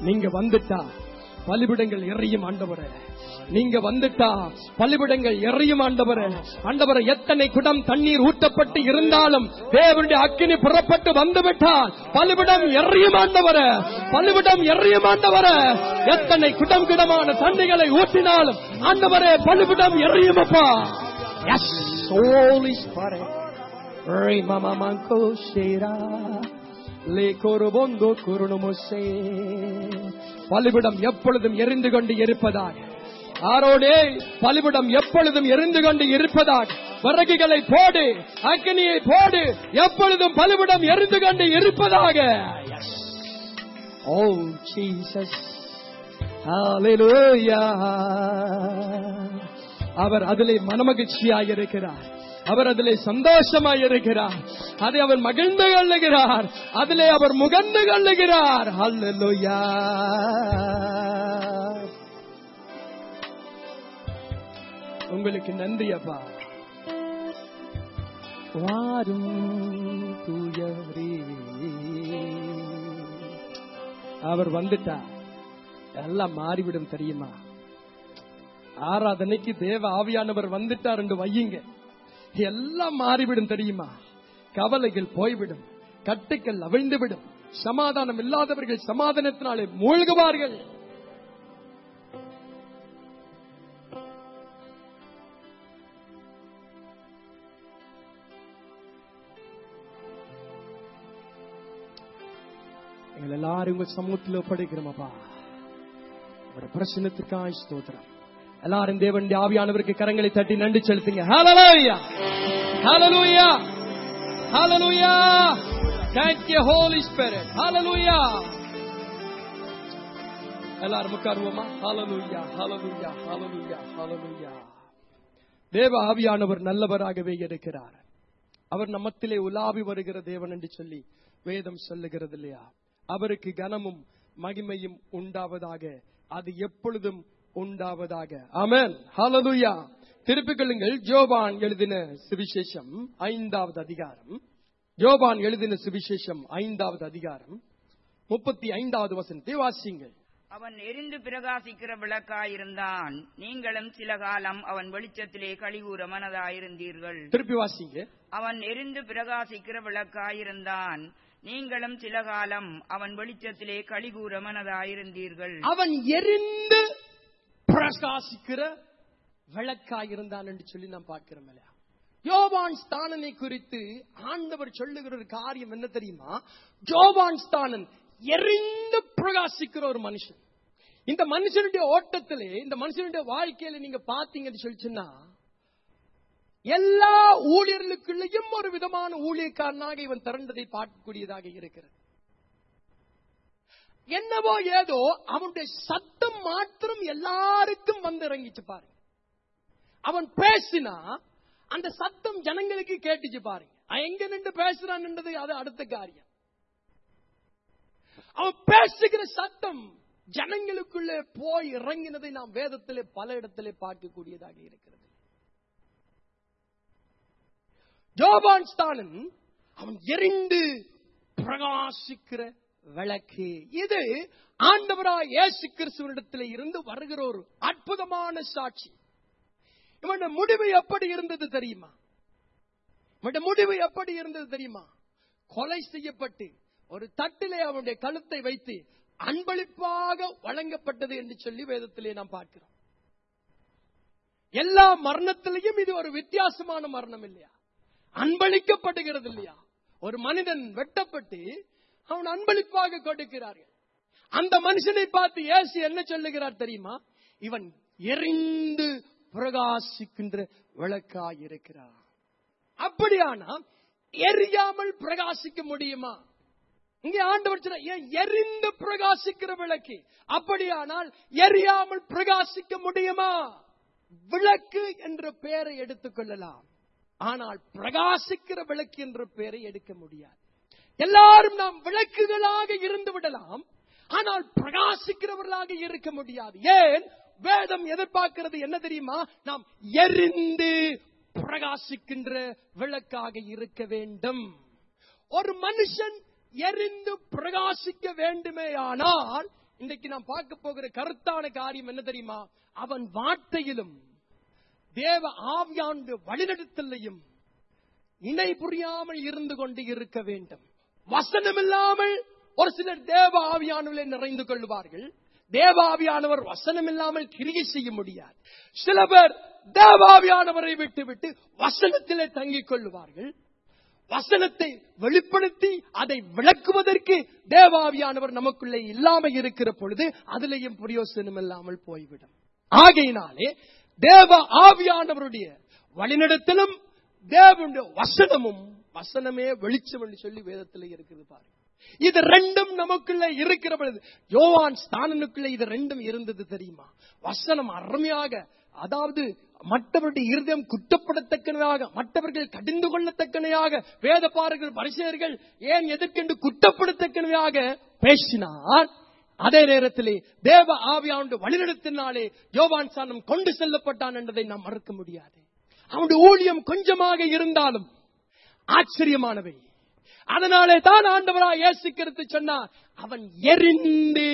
நீங்க வந்துட்டா பலிபிடங்கள் எறியும் ஆண்டவரே நீங்க வந்துட்டா பலிபிடங்கள் எறியும் ஆண்டவரே ஆண்டவரே எத்தனை குடம் தண்ணீர் ஊற்றப்பட்டு இருந்தாலும் தேவனுடைய அக்கினி புறப்பட்டு வந்துவிட்டால் பலிபிடம் எறியும் ஆண்டவரே பலிபிடம் எறியும் ஆண்டவரே எத்தனை குடம் குடமான தண்ணிகளை ஊற்றினாலும் ஆண்டவரே பலிபிடம் எறியுமப்பா yes Holy Spirit Re mama manco shera le korobondo kurunumose பலிபிடம் எப்பொழுதும் எரிந்து கொண்டு இருப்பதாக ஆரோடே பலிபிடம் எப்பொழுதும் எரிந்து கொண்டு இருப்பதாக விறகுகளை போடு அக்னியை போடு எப்பொழுதும் பலிபிடம் எரிந்து கொண்டு இருப்பதாக ஓ ஜீசஸ் Hallelujah. அவர் அதிலே மனமகிழ்ச்சியாய் இருக்கிறார் அவர் அதிலே சந்தோஷமாய் இருக்கிறார் அதை அவர் மகிழ்ந்து கொள்ளுகிறார் அதிலே அவர் முகந்து கொள்ளுகிறார் Hallelujah. உங்களுக்கு நன்றி அப்பா வாரும் தூயவரே அவர் வந்துட்டா எல்லாம் மாறிவிடும் தெரியுமா ஆராதனைக்கு தேவ ஆவியானவர் வந்துட்டார் என்று வையுங்க எல்லாம் மாறிவிடும் தெரியுமா கவலைகள் போய்விடும் கட்டுக்கள் அவிழ்ந்துவிடும் சமாதானம் இல்லாதவர்கள் சமாதானத்தினாலே மூழ்குவார்கள் எங்கள் எல்லாரும் உங்க சமூகத்தில் ஒப்படைக்கிறோமப்பா ஒரு பிரச்சனத்துக்காய் ஸ்தோத்திரம் எல்லாரும் தேவனுடைய ஆவியானவருக்கு கரங்களை தட்டி நன்றி செலுத்துங்க ஹalleluya ஹalleluya ஹalleluya thank you holy spirit hallelujah எல்லாரும் உட்காருவோமா ஹalleluya hallelujah hallelujah hallelujah தேவ ஆவியானவர் நல்லவராகவே இருக்கிறார் அவர் நம்மத்திலே உலாவி வருகிற தேவன் என்று சொல்லி வேதம் சொல்லுகிறது இல்லையா அவருக்கு கனமும் மகிமையும் உண்டாவதாக அது எப்பொழுதும் உண்டாவதாக ஆமென் ஹalleluya திருப்பிக் கொள்ளுங்கள் ஜோபான் எழுதின சுவிசேஷம் ஐந்தாவது அதிகாரம் ஜோபான் எழுதின சுவிசேஷம் ஐந்தாவது அதிகாரம் முப்பத்தி ஐந்தாவது வசனத்தை வாசிங்கள் அவன் எரிந்து பிரகாசிக்கிற விளக்காயிருந்தான் நீங்களும் சில காலம் அவன் வெளிச்சத்திலே கழிவுற மனதாயிருந்தீர்கள் திருப்பி வாசிங்க அவன் எரிந்து பிரகாசிக்கிற விளக்காயிருந்தான் நீங்களும் சில காலம் அவன் வெளிச்சத்திலே கழிகூற மனதாயிருந்தீர்கள் அவன் எரிந்து பிரகாசிக்கிற விளக்காய் இருந்தான் என்று சொல்லி நாம் பார்க்கிறோம் இல்லையா யோவான் ஸ்தானனை குறித்து ஆண்டவர் சொல்லுகிற ஒரு காரியம் என்ன தெரியுமா யோவான் ஸ்தானன் எரிந்து பிரகாசிக்கிற ஒரு மனுஷன் இந்த மனுஷனுடைய ஓட்டத்திலே இந்த மனுஷனுடைய வாழ்க்கையில நீங்க பாத்தீங்கன்னு சொல்லிச்சுன்னா எல்லா ஊழியர்களுக்குள்ளேயும் ஒரு விதமான ஊழியக்காரனாக இவன் திரண்டதை பார்க்கக்கூடியதாக இருக்கிறது என்னவோ ஏதோ அவனுடைய சத்தம் மாத்திரம் எல்லாருக்கும் வந்து இறங்கிச்சு பாருங்க அவன் பேசினா அந்த சத்தம் ஜனங்களுக்கு கேட்டுச்சு பாருங்க அவன் எங்க நின்று பேசுறான்ன்றது அது அடுத்த காரியம் அவன் பேசுகிற சத்தம் ஜனங்களுக்குள்ளே போய் இறங்கினதை நாம் வேதத்திலே பல இடத்திலே பார்க்கக்கூடியதாக இருக்கிறது ஜோபான் ஸ்தானன் அவன் எரிந்து பிரகாசிக்கிற விளக்கு இது ஆண்டவராய் இயேசு கிறிஸ்துவனிடத்தில் இருந்து வருகிற ஒரு அற்புதமான சாட்சி இவனுடைய முடிவு எப்படி இருந்தது தெரியுமா இவனுடைய முடிவு எப்படி இருந்தது தெரியுமா கொலை செய்யப்பட்டு ஒரு தட்டிலே அவனுடைய கழுத்தை வைத்து அன்பளிப்பாக வழங்கப்பட்டது என்று சொல்லி வேதத்திலே நாம் பார்க்கிறோம் எல்லா மரணத்திலையும் இது ஒரு வித்தியாசமான மரணம் இல்லையா அன்பளிக்கப்படுகிறது இல்லையா ஒரு மனிதன் வெட்டப்பட்டு அவன் அன்பளிப்பாக கொடுக்கிறார்கள் அந்த மனுஷனை பார்த்து இயேசு என்ன சொல்லுகிறார் தெரியுமா இவன் எரிந்து பிரகாசிக்கின்ற விளக்காய் இருக்கிறார் அப்படியானா எரியாமல் பிரகாசிக்க முடியுமா இங்கே ஆண்டவர் சொன்னார், ஏன் எரிந்து பிரகாசிக்கிற விளக்கு அப்படியானால் எரியாமல் பிரகாசிக்க முடியுமா விளக்கு என்ற பெயரை எடுத்துக் கொள்ளலாம் ஆனால் பிரகாசிக்கிற விளக்கு என்ற பெயரை எடுக்க முடியாது எல்லாரும் நாம் விளக்குகளாக இருந்து விடலாம் ஆனால் பிரகாசிக்கிறவர்களாக இருக்க முடியாது ஏன் வேதம் எதிர்பார்க்கிறது என்ன தெரியுமா நாம் எரிந்து பிரகாசிக்கின்ற விளக்காக இருக்க வேண்டும் ஒரு மனுஷன் எரிந்து பிரகாசிக்க வேண்டுமே ஆனால் இன்றைக்கு நாம் பார்க்க போகிற கருத்தான காரியம் என்ன தெரியுமா அவன் வார்த்தையிலும் தேவ ஆவியாண்டு வழிநடத்தலையும் இணை புரியாமல் இருந்து கொண்டு இருக்க வேண்டும் வசனம் இல்லாமல் ஒரு சிலர் தேவ ஆவியானவர்களை நிறைந்து கொள்வார்கள் தேவ ஆவியானவர் வசனம் இல்லாமல் கிரியை செய்ய முடியாது சில பேர் தேவாவியானவரை விட்டு விட்டு வசனத்திலே தங்கிக் கொள்வார்கள் வசனத்தை வெளிப்படுத்தி அதை விளக்குவதற்கு தேவாவியானவர் நமக்குள்ளே இல்லாம இருக்கிற பொழுது அதிலேயும் பிரயோசனம் இல்லாமல் போய்விடும் ஆகையினாலே தேவ ஆவியானவருடைய வழிநடத்தலும் தேவனுடைய வசனமும் வசனமே வெளிச்சம் என்று சொல்லி வேதத்தில் இருக்குது பாருங்க இது ரெண்டும் நமக்குள்ள இருக்கிற பொழுது யோவான் ஸ்தானனுக்குள்ள இது ரெண்டும் இருந்தது தெரியுமா வசனம் அருமையாக அதாவது மற்றவருடைய இருதயம் குற்றப்படத்தக்கனையாக மற்றவர்கள் கடிந்து கொள்ளத்தக்கனையாக வேத பாருங்கள் பரிசெயர்கள் ஏன் எதற்கென்று குற்றப்படத்தக்கனையாக பேசினார் அதே நேரத்திலே தேவ ஆவியாண்டு வழிநடத்தினாலே யோவான் சானம் கொண்டு செல்லப்பட்டான் என்பதை நாம் மறுக்க முடியாது அவனுடைய ஊழியம் கொஞ்சமாக இருந்தாலும் ஆச்சரியமானவை அதனாலே தான் ஆண்டவராய் இயேசு கிறிஸ்து சொன்னார் அவன் எரிந்து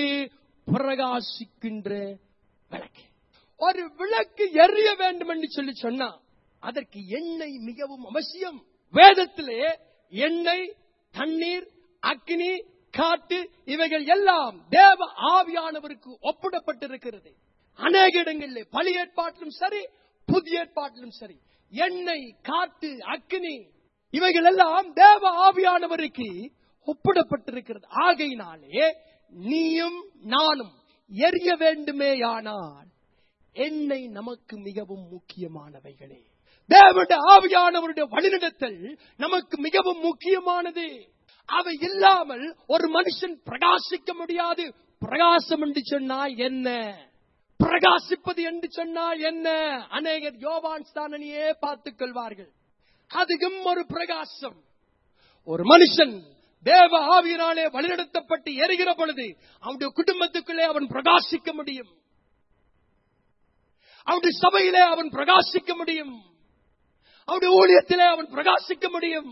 பிரகாசிக்கின்ற விளக்கு ஒரு விளக்கு எரிய வேண்டும் என்று சொல்லி சொன்னா அதற்கு எண்ணெய் மிகவும் அவசியம் வேதத்திலே எண்ணெய் தண்ணீர் அக்னி காட்டு இவைகள் எல்லாம் தேவ ஆவியானவருக்கு ஒப்பிடப்பட்டிருக்கிறது அநேக இடங்களில் பழி ஏற்பாட்டிலும் சரி புதிய ஏற்பாட்டிலும் சரி எண்ணெய் காட்டு அக்னி இவைகள் எல்லாம் தேவ ஆவியானவருக்கு ஒப்பிடப்பட்டிருக்கிறது ஆகையினாலே நீயும் நானும் எரிய வேண்டுமேயானால் எண்ணெய் நமக்கு மிகவும் முக்கியமானவைகளே தேவனுடைய ஆவியானவருடைய வழிநடத்தல் நமக்கு மிகவும் முக்கியமானது அவை இல்லாமல் ஒரு மனுஷன் பிரகாசிக்க முடியாது பிரகாசம் என்று சொன்னால் என்ன பிரகாசிப்பது என்று சொன்னால் என்ன அநேகர் யோவான் ஸ்தானனையே பார்த்துக் கொள்வார்கள் அதுவும் ஒரு பிரகாசம் ஒரு மனுஷன் தேவ ஆவியினாலே வழிநடத்தப்பட்டு எரிகிற பொழுது அவனுடைய குடும்பத்துக்குள்ளே அவன் பிரகாசிக்க முடியும் அவனுடைய சபையிலே அவன் பிரகாசிக்க முடியும் அவனுடைய ஊழியத்திலே அவன் பிரகாசிக்க முடியும்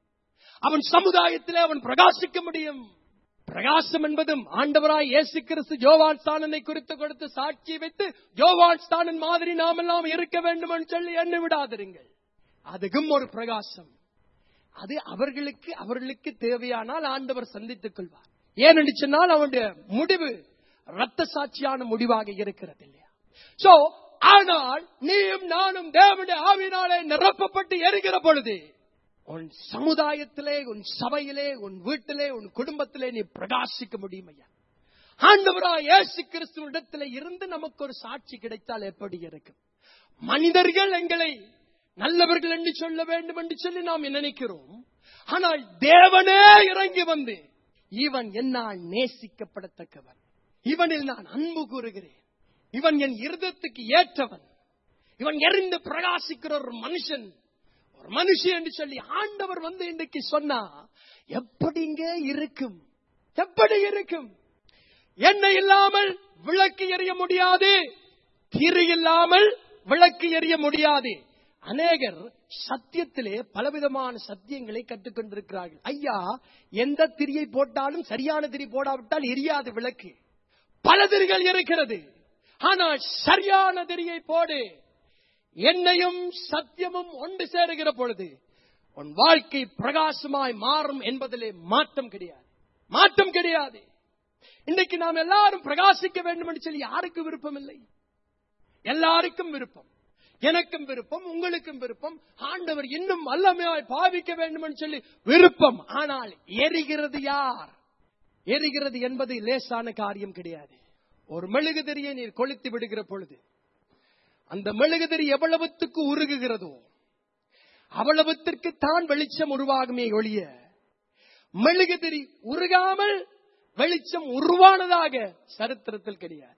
அவன் சமுதாயத்திலே அவன் பிரகாசிக்க முடியும் பிரகாசம் என்பதும் ஆண்டவராய் இயேசு கிறிஸ்து ஜோவான் ஸ்தானனை குறித்து கொடுத்து சாட்சி வைத்து ஜோவான் ஸ்தானன் மாதிரி நாம் எல்லாம் இருக்க வேண்டும் என்று சொல்லி எண்ணி விடாதிருங்கள் அதுக்கும் ஒரு பிரகாசம் அது அவர்களுக்கு அவர்களுக்கு தேவையானால் ஆண்டவர் சந்தித்துக் கொள்வார் ஏனென்று சொன்னால் அவனுடைய முடிவு ரத்த சாட்சியான முடிவாக இருக்கிறது இல்லையா சோ ஆனால் நீயும் நானும் தேவனுடைய ஆவினாலே நிரப்பப்பட்டு எரிகிற பொழுது உன் சமுதாயத்திலே உன் சபையிலே உன் வீட்டிலே உன் குடும்பத்திலே நீ பிரகாசிக்க முடியும் ஐயா ஆண்டவரா இயேசு கிறிஸ்துவிடத்திலே இருந்து நமக்கு ஒரு சாட்சி கிடைத்தால் எப்படி இருக்கும் மனிதர்கள் எங்களை நல்லவர்கள் என்று சொல்ல வேண்டும் என்று சொல்லி நாம் நினைக்கிறோம் ஆனால் தேவனே இறங்கி வந்து இவன் என்னால் நேசிக்கப்படத்தக்கவன் இவனில் நான் அன்பு கூறுகிறேன் இவன் என் இருதத்துக்கு ஏற்றவன் இவன் எரிந்து பிரகாசிக்கிற ஒரு மனுஷன் ஒரு மனுஷன் என்று சொல்லி ஆண்டவர் வந்து இன்றைக்கு சொன்னா எப்படிங்க இருக்கும் எப்படி இருக்கும் எண்ணெய் இல்லாமல் விளக்கு எரிய முடியாது திரு இல்லாமல் விளக்கு எரிய முடியாது அநேகர் சத்தியத்திலே பலவிதமான சத்தியங்களை கற்றுக்கொண்டிருக்கிறார்கள் ஐயா எந்த திரியை போட்டாலும் சரியான திரி போடாவிட்டால் எரியாது விளக்கு பல திரிகள் இருக்கிறது ஆனால் சரியான திரியை போடு என்னையும் சத்தியமும் ஒன்று சேருகிற பொழுது உன் வாழ்க்கை பிரகாசமாய் மாறும் என்பதிலே மாற்றம் கிடையாது மாற்றம் கிடையாது இன்னைக்கு நாம் எல்லாரும் பிரகாசிக்க வேண்டும் என்று சொல்லி யாருக்கு விருப்பம் இல்லை எல்லாருக்கும் விருப்பம் எனக்கும் விருப்பம் உங்களுக்கும் விருப்பம் ஆண்டவர் இன்னும் வல்லமையாய் பாவிக்க வேண்டும் என்று சொல்லி விருப்பம் ஆனால் எரிகிறது யார் எரிகிறது என்பது லேசான காரியம் கிடையாது ஒரு மெழுகுதிரியை நீர் கொளுத்தி விடுகிற பொழுது அந்த மெழுகுதிரி எவ்வளவுத்துக்கு உருகுகிறதோ அவ்வளவுத்திற்கு தான் வெளிச்சம் உருவாகுமே ஒழிய மெழுகுதிரி உருகாமல் வெளிச்சம் உருவானதாக சரித்திரத்தில் கிடையாது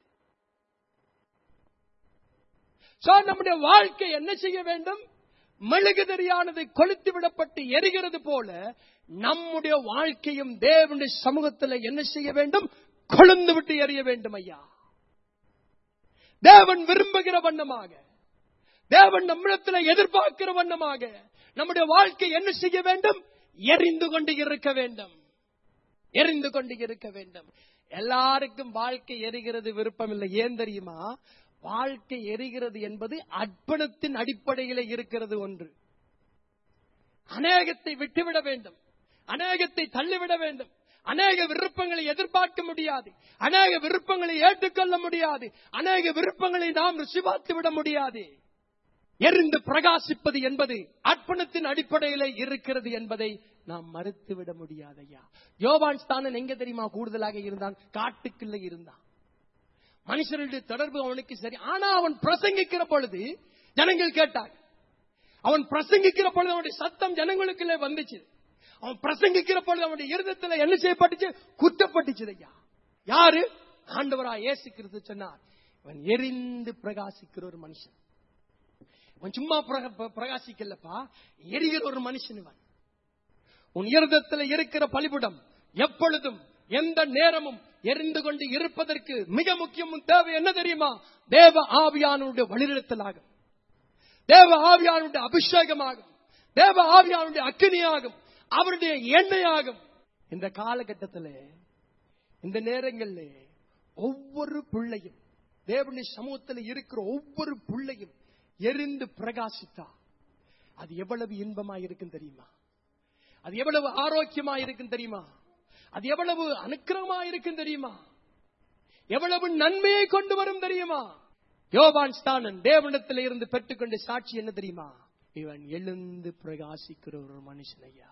சோ நம்முடைய வாழ்க்கை என்ன செய்ய வேண்டும் மெழுகுதிரியானது கொளுத்து விடப்பட்டு எரிகிறது போல நம்முடைய வாழ்க்கையும் தேவனுடைய சமூகத்தில் என்ன செய்ய வேண்டும் கொழுந்து விட்டு எரிய வேண்டும் ஐயா தேவன் விரும்புகிற வண்ணமாக தேவன் நம்மிடத்தில் எதிர்பார்க்கிற வண்ணமாக நம்முடைய வாழ்க்கை என்ன செய்ய வேண்டும் எரிந்து கொண்டு இருக்க வேண்டும் எரிந்து கொண்டு இருக்க வேண்டும் எல்லாருக்கும் வாழ்க்கை எரிகிறது விருப்பம் இல்லை ஏன் தெரியுமா வாழ்க்கை எரிகிறது என்பது அர்ப்பணத்தின் அடிப்படையில இருக்கிறது ஒன்று அநேகத்தை விட்டுவிட வேண்டும் அநேகத்தை தள்ளிவிட வேண்டும் அநேக விருப்பங்களை எதிர்பார்க்க முடியாது அநேக விருப்பங்களை ஏற்றுக்கொள்ள முடியாது அநேக விருப்பங்களை நாம் ருசிபார்த்து விட முடியாது எரிந்து பிரகாசிப்பது என்பது அர்ப்பணத்தின் அடிப்படையில இருக்கிறது என்பதை நாம் மறுத்துவிட முடியாதையா யோவான் ஸ்தானன் எங்க தெரியுமா கூடுதலாக இருந்தான் காட்டுக்குள்ள இருந்தான் மனுஷருடைய தொடர்பு அவனுக்கு சரி ஆனா அவன் பிரசங்கிக்கிற பொழுது ஜனங்கள் கேட்டாங்க அவன் பிரசங்கிக்கிற பொழுது அவனுடைய சத்தம் ஜனங்களுக்குள்ளே வந்துச்சு அவன் பிரசங்கிக்கிற பொழுது அவனுடைய இருதயத்துல என்ன செய்யப்பட்டுச்சு குத்தப்பட்டுச்சு ஐயா யாரு ஆண்டவரா இயேசு கிறிஸ்து சொன்னார் இவன் எரிந்து பிரகாசிக்கிற ஒரு மனுஷன் இவன் சும்மா பிரக- பிர- பிரகாசிக்கலப்பா எரிகிற ஒரு மனுஷன் இவன் உன் இருதயத்துல இருக்கிற பலிபுடம் எப்பொழுதும் எந்த நேரமும் எரிந்து கொண்டு இருப்பதற்கு மிக முக்கியமும் தேவை என்ன தெரியுமா தேவ ஆவியானுடைய வழிநடத்தலாகும் தேவ ஆவியானுடைய அபிஷேகமாகும் தேவ ஆவியானுடைய அக்கினியாகும் அவருடைய எண்ணெயாகும் இந்த காலகட்டத்திலே இந்த நேரங்களில் ஒவ்வொரு பிள்ளையும் தேவனுடைய சமூகத்தில் இருக்கிற ஒவ்வொரு பிள்ளையும் எரிந்து பிரகாசித்தா அது எவ்வளவு இன்பமா இருக்கும் தெரியுமா அது எவ்வளவு ஆரோக்கியமா இருக்கும் தெரியுமா அது எவ்வளவு அனுக்கிரகமா இருக்கும் தெரியுமா எவ்வளவு நன்மையை கொண்டு வரும் தெரியுமா யோவான் ஸ்தானன் தேவனிடத்தில் இருந்து பெற்றுக்கொண்ட சாட்சி என்ன தெரியுமா இவன் எழுந்து பிரகாசிக்கிற ஒரு மனுஷனையா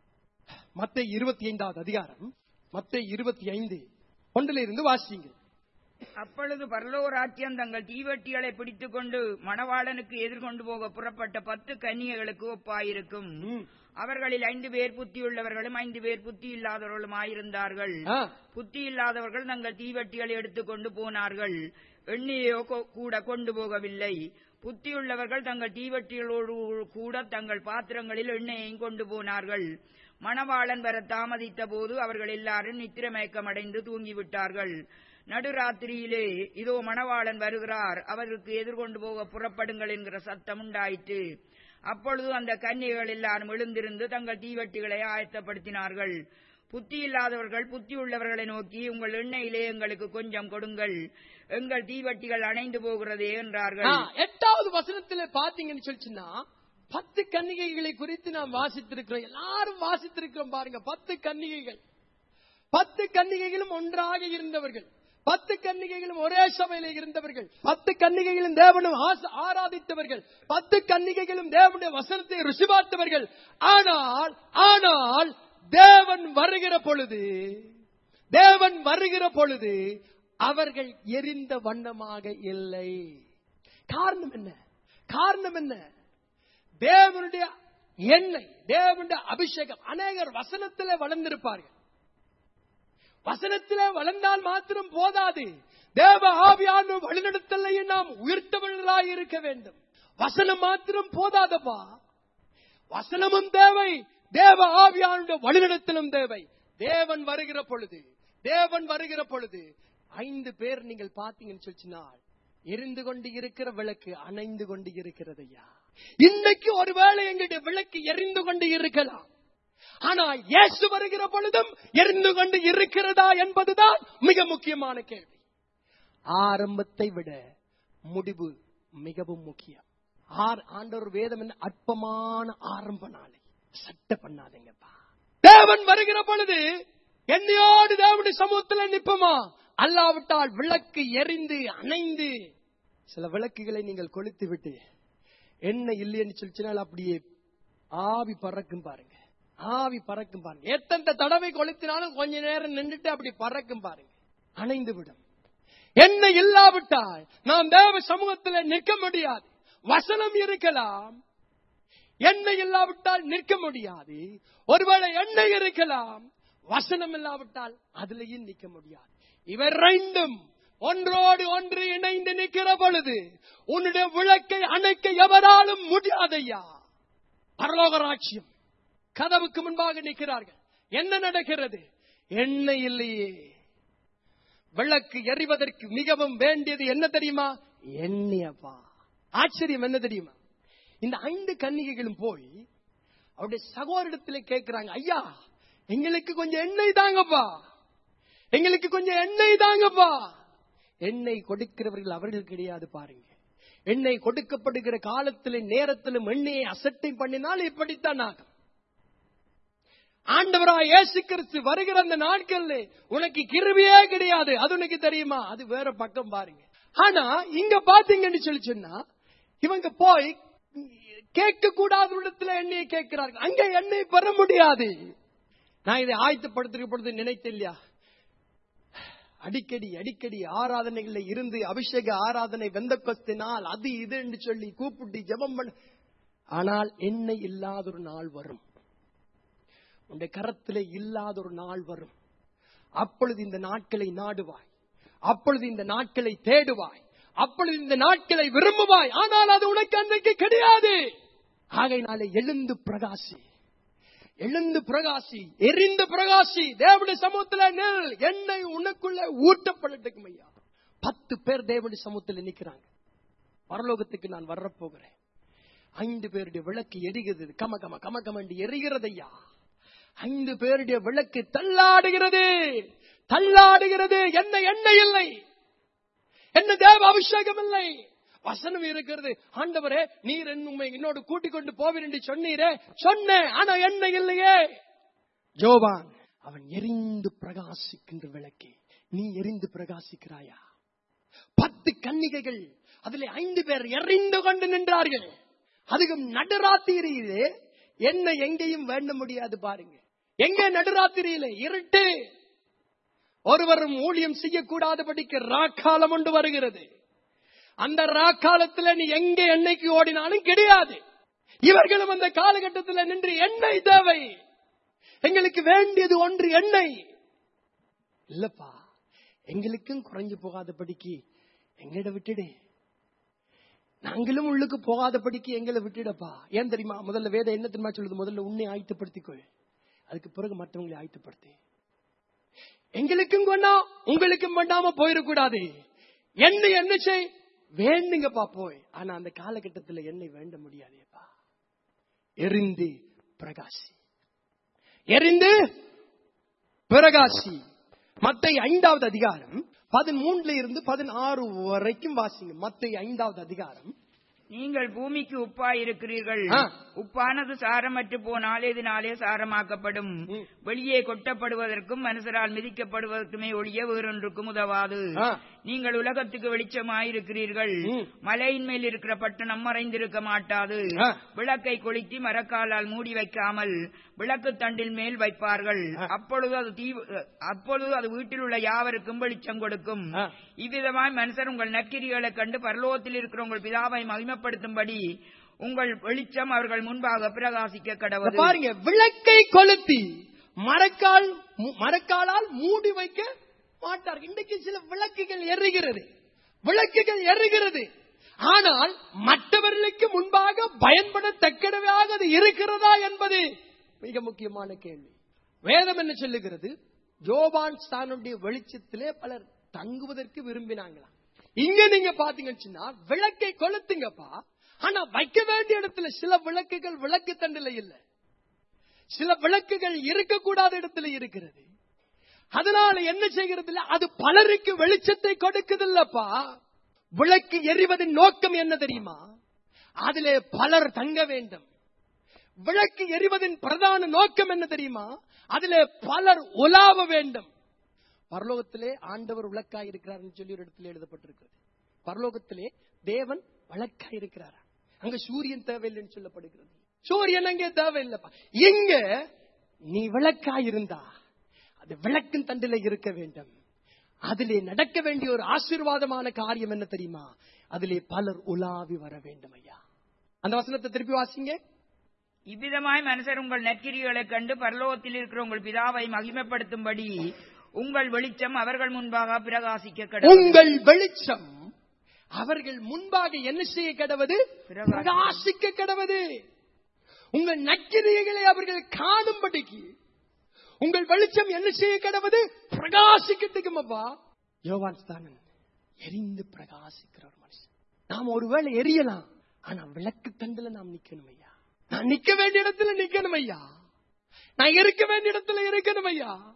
மத்த இருபத்தி ஐந்தாவது அதிகாரம் மத்த இருபத்தி ஐந்து ஒன்றில் இருந்து வாசிங்க அப்பொழுது பரலோக ராஜ்யம் தங்கள் தீவெட்டிகளை பிடித்துக் கொண்டு மணவாளனுக்கு எதிர்கொண்டு போக புறப்பட்ட பத்து கன்னிகைகளுக்கு ஒப்பாயிருக்கும் ம். அவர்களில் ஐந்து பேர் புத்தியுள்ளவர்களும் ஐந்து பேர் புத்தி இல்லாதவர்களும் ஆயிருந்தார்கள் ஆ, புத்தி இல்லாதவர்கள் தங்கள் தீவெட்டிகளை எடுத்துக்கொண்டு போனார்கள் எண்ணெயோ கொ- கூட கொண்டு போகவில்லை புத்தியுள்ளவர்கள் தங்கள் தீவெட்டிகளோடு கூட தங்கள் பாத்திரங்களில் எண்ணெயையும் கொண்டு போனார்கள் மணவாளன் வர தாமதித்த போது அவர்கள் எல்லாரும் நித்திரமயக்கமடைந்து தூங்கிவிட்டார்கள் நடுராத்திரியிலே இதோ மணவாளன் வருகிறார் அவருக்கு எதிர்கொண்டு போக புறப்படுங்கள் என்கிற சத்தம் உண்டாயிற்று அப்பொழுது அந்த கன்னிகள் எல்லாரும் எழுந்திருந்து தங்கள் தீவெட்டிகளை ஆயத்தப்படுத்தினார்கள் புத்தி இல்லாதவர்கள் புத்தி உள்ளவர்களை நோக்கி உங்கள் எண்ணெயிலே எங்களுக்கு கொஞ்சம் கொடுங்கள் எங்கள் தீவட்டிகள் அணைந்து போகிறதே ஆ, என்றார்கள் எட்டாவது வசனத்துல பாத்தீங்கன்னு சொல்லிச்சுன்னா பத்து கன்னிகைகளை குறித்து நாம் வாசித்திருக்கிறோம் எல்லாரும் வாசித்திருக்கிறோம் பாருங்க பத்து கன்னிகைகள் பத்து கன்னிகைகளும் ஒன்றாக இருந்தவர்கள் பத்து கன்னிகைகளும் ஒரே சபையில இருந்தவர்கள் பத்து கன்னிகைகளும் தேவனும் ஆச- ஆராதித்தவர்கள் பத்து கன்னிகைகளும் தேவனுடைய வசனத்தை ருசி பார்த்தவர்கள் ஆனால் ஆனால் தேவன் வருகிற பொழுது தேவன் வருகிற பொழுது அவர்கள் எரிந்த வண்ணமாக இல்லை காரணம் என்ன காரணம் என்ன தேவனுடைய எண்ணெய் தேவனுடைய அபிஷேகம் அநேகர் வசனத்திலே வளர்ந்திருப்பார்கள் வசனத்திலே வளர்ந்தால் மாத்திரம் போதாது தேவ ஆவியான வழிநடத்தலையும் நாம் உயர்த்தவர்களாய் இருக்க வேண்டும் வசனம் மாத்திரம் போதாதப்பா வசனமும் தேவை தேவ ஆவியானுடைய வழிநடத்தலும் தேவை தேவன் வருகிற பொழுது தேவன் வருகிற பொழுது ஐந்து பேர் நீங்கள் பார்த்தீங்கன்னு சொல்லிச்சினால் எரிந்து கொண்டு இருக்கிற விளக்கு அணைந்து கொண்டு இருக்கிறது ஐயா இன்னைக்கு ஒருவேளை எங்களுடைய விளக்கு எரிந்து கொண்டு இருக்கலாம் ஆனா இயேசு வருகிற பொழுதும் எரிந்து கொண்டு இருக்கிறதா என்பதுதான் மிக முக்கியமான கேள்வி ஆரம்பத்தை விட முடிவு மிகவும் முக்கியம் ஆர்- ஆண்டவர் வேதம் என்ன அற்பமான ஆரம்ப நாளை சட்ட பண்ணாதீங்கப்பா தேவன் வருகிற பொழுது என்னையோடு தேவனுடைய சமூகத்தில் நிற்போமா அல்லாவிட்டால் விளக்கு எரிந்து அணைந்து சில விளக்குகளை நீங்கள் கொளுத்து விட்டு என்ன இல்லைன்னு சொல்லிச்சினால் அப்படியே ஆவி பறக்கும் பாருங்க ஆவி பறக்கும் பாருங்க எத்தனை தடவை கொளுத்தினாலும் கொஞ்ச நேரம் நின்றுட்டு அப்படி பறக்கும் பாருங்க அணைந்து விடும் என்ன இல்லாவிட்டால் நாம் தேவ சமூகத்தில் நிற்க முடியாது வசனம் இருக்கலாம் எண்ணெய் இல்லாவிட்டால் நிற்க முடியாது ஒருவேளை எண்ணெய் இருக்கலாம் வசனம் இல்லாவிட்டால் அதுலயும் நிற்க முடியாது இவை ரெண்டும் ஒன்றோடு ஒன்று இணைந்து நிற்கிற பொழுது உன்னுடைய விளக்கை அணைக்க எவராலும் முடியாதையா பரலோக ராட்சியம் கதவுக்கு முன்பாக நிற்கிறார்கள் என்ன நடக்கிறது எண்ணெய் இல்லையே விளக்கு எறிவதற்கு மிகவும் வேண்டியது என்ன தெரியுமா எண்ணெயப்பா ஆச்சரியம் என்ன தெரியுமா இந்த ஐந்து கன்னிகைகளும் போய் அவருடைய சகோதரத்திலே கேட்கிறாங்க ஐயா எங்களுக்கு கொஞ்சம் எண்ணெய் தாங்கப்பா எங்களுக்கு கொஞ்சம் எண்ணெய் தாங்கப்பா எண்ணெய் கொடுக்கிறவர்கள் அவர்கள் கிடையாது பாருங்க எண்ணெய் கொடுக்கப்படுகிற காலத்திலும் நேரத்திலும் எண்ணெயை அசட்டை பண்ணினால் இப்படித்தான் ஆகும் ஆண்டவராய் இயேசு கிறிஸ்து வருகிற அந்த நாட்கள்ல உனக்கு கிருபியே கிடையாது அது உனக்கு தெரியுமா அது வேற பக்கம் பாருங்க ஆனா இங்க பாத்தீங்கன்னு சொல்லி சொன்னா இவங்க போய் கேட்க கூடாத இடத்துல எண்ணெயை கேட்கிறார்கள் அங்க எண்ணெய் பெற முடியாது நான் இதை ஆயத்தப்படுத்துகிற பொழுது நினைத்தேன் இல்லையா அடிக்கடி அடிக்கடி ஆராதனைகள்ல இருந்து அபிஷேக ஆராதனை வெந்த கொஸ்தினால் அது இது என்று சொல்லி கூப்பிட்டு ஜெபம் பண்ண ஆனால் எண்ணெய் இல்லாத ஒரு நாள் வரும் உன்னுடைய கரத்திலே இல்லாத ஒரு நாள் வரும் அப்பொழுது இந்த நாட்களை நாடுவாய் அப்பொழுது இந்த நாட்களை தேடுவாய் அப்பொழுது இந்த நாட்களை விரும்புவாய் ஆனால் அது உனக்கு அன்றைக்கு கிடையாது ஆகையினாலே எழுந்து பிரகாசி எழுந்து பிரகாசி எரிந்து பிரகாசி தேவனுடைய சமூகத்துல நெல் எண்ணெய் உனக்குள்ள ஊட்டப்படட்டும் ஐயா பத்து பேர் தேவனுடைய சமூகத்துல நிக்கிறாங்க பரலோகத்துக்கு நான் வரப்போகிறேன் ஐந்து பேருடைய விளக்கு எரிகிறது கம கம கம கமண்டு எரிகிறது ஐயா ஐந்து பேருடைய விளக்கு தள்ளாடுகிறது தள்ளாடுகிறது என்ன எண்ணெய் இல்லை என்ன தேவ அபிஷேகம் இல்லை வசனம் இருக்கிறது ஆண்டவரே நீர் என் உண்மை என்னோடு கூட்டிக் கொண்டு போவீர் என்று சொன்னீரே சொன்னேன் ஆனா என்ன இல்லையே ஜோபான் அவன் எரிந்து பிரகாசிக்கின்ற விளக்கே நீ எரிந்து பிரகாசிக்கிறாயா பத்து கன்னிகைகள் அதிலே ஐந்து பேர் எறிந்து கொண்டு நின்றார்கள் அதுக்கும் நடுராத்திரியிலே என்ன எங்கேயும் வேண்ட முடியாது பாருங்க எங்க நடுராத்திரியிலே இருட்டு ஒருவரும் ஊழியம் செய்யக்கூடாதபடிக்கு ராக்காலம் ஒன்று வருகிறது அந்த ராக்காலத்துல நீ எங்க எண்ணெய்க்கு ஓடினாலும் கிடையாது இவர்களும் அந்த காலகட்டத்தில் நின்று எண்ணெய் தேவை எங்களுக்கு வேண்டியது ஒன்று எண்ணெய் இல்லப்பா எங்களுக்கும் குறைஞ்சு போகாதபடிக்கு எங்கிட்ட விட்டுடு நாங்களும் உள்ளுக்கு போகாதபடிக்கு எங்களை விட்டுடப்பா ஏன் தெரியுமா முதல்ல வேத என்ன தெரியுமா சொல்லுது முதல்ல உன்னை ஆயத்தப்படுத்திக்கொள் அதுக்கு பிறகு மற்றவங்களை ஆயத்தப்படுத்து எங்களுக்கும் கொண்டா உங்களுக்கும் பண்ணாம போயிடக்கூடாது என்ன என்ன செய் வேண்டுங்கப்பா போய் ஆனா அந்த காலகட்டத்தில் என்னை வேண்ட முடியாதேப்பா எரிந்து பிரகாசி எரிந்து பிரகாசி மத்தை ஐந்தாவது அதிகாரம் பதிமூணுல இருந்து பதினாறு வரைக்கும் வாசிங்க மத்தை ஐந்தாவது அதிகாரம் நீங்கள் பூமிக்கு உப்பாய் இருக்கிறீர்கள் ஆ. உப்பானது சாரமற்று போனால் இதனாலே சாரமாக்கப்படும் ம். வெளியே கொட்டப்படுவதற்கும் மனுஷரால் மிதிக்கப்படுவதற்குமே ஒழிய வேறொன்றுக்கும் உதவாது ஆ. நீங்கள் உலகத்துக்கு வெளிச்சமாயிருக்கிறீர்கள் ம். மலையின் மேல் இருக்கிற பட்டணம் மறைந்திருக்க மாட்டாது ஆ. விளக்கை கொளுத்தி மரக்காலால் மூடி வைக்காமல் விளக்கு தண்டில் மேல் வைப்பார்கள் ஆ. அப்பொழுது அது தீ அப்பொழுது அது வீட்டில் உள்ள யாவருக்கும் வெளிச்சம் கொடுக்கும் ஆ. இவ்விதமாய் மனுஷர் உங்கள் நற்கிரிகளைக் கண்டு பரலோகத்தில் இருக்கிற உங்கள் பிதாவை மகிமைப்படுத்தும்படி உங்கள் வெளிச்சம் அவர்கள் முன்பாக பிரகாசிக்க இத கடவுள் பாருங்க விளக்கை கொளுத்தி மரக்கால் மு- மரக்காலால் மூடி வைக்க மாட்டார்கள் இன்றைக்கு சில விளக்குகள் எரிகிறது விளக்குகள் எரிகிறது ஆனால் மற்றவர்களுக்கு முன்பாக பயன்படத்தக்கனவாக அது இருக்கிறதா என்பது மிக முக்கியமான கேள்வி வேதம் என்ன சொல்லுகிறது ஜோபான் ஸ்தானுடைய வெளிச்சத்திலே பலர் தங்குவதற்கு விரும்பினாங்களாம் இங்க நீங்க பாத்தீங்கன்னு சொன்னா விளக்கை கொளுத்துங்கப்பா ஆனா வைக்க வேண்டிய இடத்துல சில விளக்குகள் விளக்கு தண்டில இல்ல சில விளக்குகள் இருக்கக்கூடாத இடத்துல இருக்கிறது அதனால என்ன செய்கிறது இல்ல அது பலருக்கு வெளிச்சத்தை கொடுக்குதில்லப்பா விளக்கு எரிவதின் நோக்கம் என்ன தெரியுமா அதிலே பலர் தங்க வேண்டும் விளக்கு எரிவதின் பிரதான நோக்கம் என்ன தெரியுமா அதிலே பலர் உலாவ வேண்டும் பரலோகத்திலே ஆண்டவர் விளக்காய் இருக்கிறார் சொல்லி ஒரு இடத்துல எழுதப்பட்டிருக்கிறது பரலோகத்திலே தேவன் விளக்காய் இருக்கிறார் அங்க சூரியன் தேவையில்லைன்னு சொல்லப்படுகிறது சூரியன் அங்கே தேவையில்லைப்பா இங்க நீ விளக்காய் இருந்தா அது விளக்கின் தண்டில இருக்க வேண்டும் அதிலே நடக்க வேண்டிய ஒரு ஆசீர்வாதமான காரியம் என்ன தெரியுமா அதிலே பலர் உலாவி வர வேண்டும் ஐயா அந்த வசனத்தை திருப்பி வாசிங்க இவ்விதமாய் மனுஷர் உங்கள் நற்கிரிகளைக் கண்டு பரலோகத்தில் இருக்கிற உங்கள் பிதாவை மகிமைப்படுத்தும்படி உங்கள் வெளிச்சம் அவர்கள் முன்பாக பிரகாசிக்க கடவுள் உங்கள் வெளிச்சம் அவர்கள் முன்பாக என்ன செய்ய கடவது பிரகாசி- பிரகாசிக்க கடவது உங்கள் நக்கிரியைகளை அவர்கள் காணும்படிக்கு உங்கள் வெளிச்சம் என்ன செய்ய கடவது பிரகாசிக்கட்டுக்கும் அப்பா யோவான் ஸ்தானன் எரிந்து பிரகாசிக்கிற ஒரு மனுஷன் நாம் ஒருவேளை எரியலாம் ஆனா விளக்கு தண்டுல நாம் நிக்கணும் ஐயா நான் நிக்க வேண்டிய இடத்துல நிக்கணும் ஐயா நான் இருக்க வேண்டிய இடத்துல இருக்கணும் ஐயா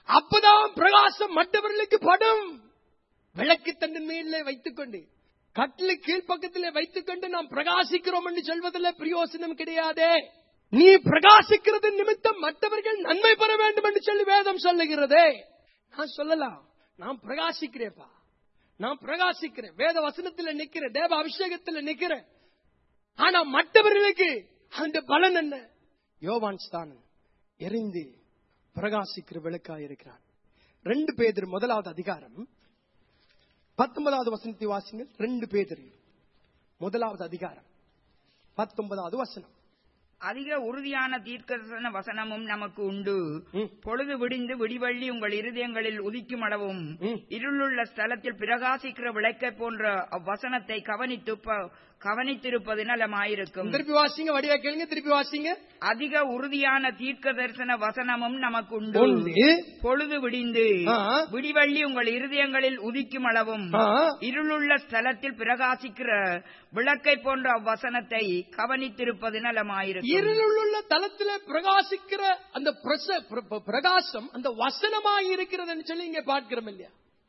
அப்பதான் பிரகாசம் மற்றவர்களுக்கு படும் விளக்கு தண்டின் மேலே வைத்துக் கொண்டு கட்டில கீழ்ப்பக்கத்திலே வைத்துக் கொண்டு நாம் பிரகாசிக்கிறோம் என்று சொல்வதில் பிரயோசனம் கிடையாதே நீ பிரகாசிக்கிறது நிமித்தம் மற்றவர்கள் நன்மை பெற வேண்டும் என்று சொல்லி வேதம் சொல்லுகிறதே நான் சொல்லலாம் நான் பிரகாசிக்கிறேப்பா நான் பிரகாசிக்கிறேன் வேத வசனத்தில் நிக்கிறேன் தேவ அபிஷேகத்தில் நிக்கிறேன் ஆனா மற்றவர்களுக்கு அந்த பலன் என்ன யோவான் ஸ்தானன் எரிந்து பிரகாசிக்கிற விளக்காய் இருக்கிறான் ரெண்டு பேதர் முதலாவது அதிகாரம் பத்தொன்பதாவது வசனத்தை வாசிங்கள் ரெண்டு பேதர் முதலாவது அதிகாரம் பத்தொன்பதாவது வசனம் அதிக உறுதியான தீர்க்கதரிசன வசனமும் நமக்கு உண்டு ம். பொழுது விடிந்து விடிவள்ளி உங்கள் இருதயங்களில் உதிக்கும் அளவும் ம். இருளுள்ள ஸ்தலத்தில் பிரகாசிக்கிற விளக்கை போன்ற அவ்வசனத்தை கவனித்து ப- கவனித்திருப்பது நலமாயிருக்கும் திருப்பி வாசிங்க வடிவா கேளுங்க திருப்பி வாசிங்க அதிக உறுதியான தீர்க்க தரிசன வசனமும் நமக்கு உண்டு ஒன்று பொழுது விடிந்து ஆ. விடிவள்ளி உங்கள் இருதயங்களில் உதிக்கும் அளவும் ஆ. இருளுள்ள ஸ்தலத்தில் பிரகாசிக்கிற விளக்கை போன்ற அவ்வசனத்தை கவனித்திருப்பது நலமாயிருக்கும் இருளுள்ள தளத்துல பிரகாசிக்கிற அந்த பிரச- பிர- பிர- பிரகாசம் அந்த வசனமாய் இருக்கிறதுன்னு சொல்லி இங்க பார்க்கிறோம் இல்லையா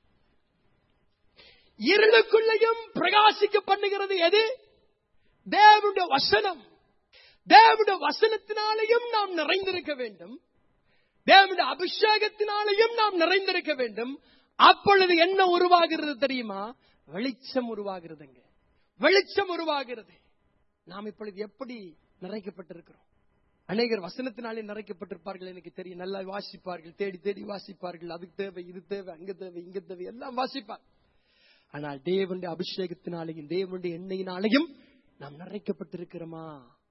இருளுக்குள்ளேயும் பிரகாசிக்க பண்ணுகிறது எது தேவனுடைய வசனம் தேவனுடைய வசனத்தினாலேயும் நாம் நிறைந்திருக்க வேண்டும் தேவனுடைய அபிஷேகத்தினாலேயும் நாம் நிறைந்திருக்க வேண்டும் அப்பொழுது என்ன உருவாகிறது தெரியுமா வெளிச்சம் உருவாகிறதுங்க வெளிச்சம் உருவாகிறது நாம் இப்பொழுது எப்படி நிறைக்கப்பட்டிருக்கிறோம் அநேகர் வசனத்தினாலே நிறைக்கப்பட்டிருப்பார்கள் எனக்கு தெரியும் நல்லா வாசிப்பார்கள் தேடி தேடி வாசிப்பார்கள் அதுக்கு தேவை இது தேவை அங்க தேவை இங்க தேவை எல்லாம் வாசிப்பார் ஆனால் தேவனுடைய அபிஷேகத்தினாலேயும் தேவனுடைய எண்ணெயினாலேயும் நாம் நிறைக்கப்பட்டிருக்கிறோமா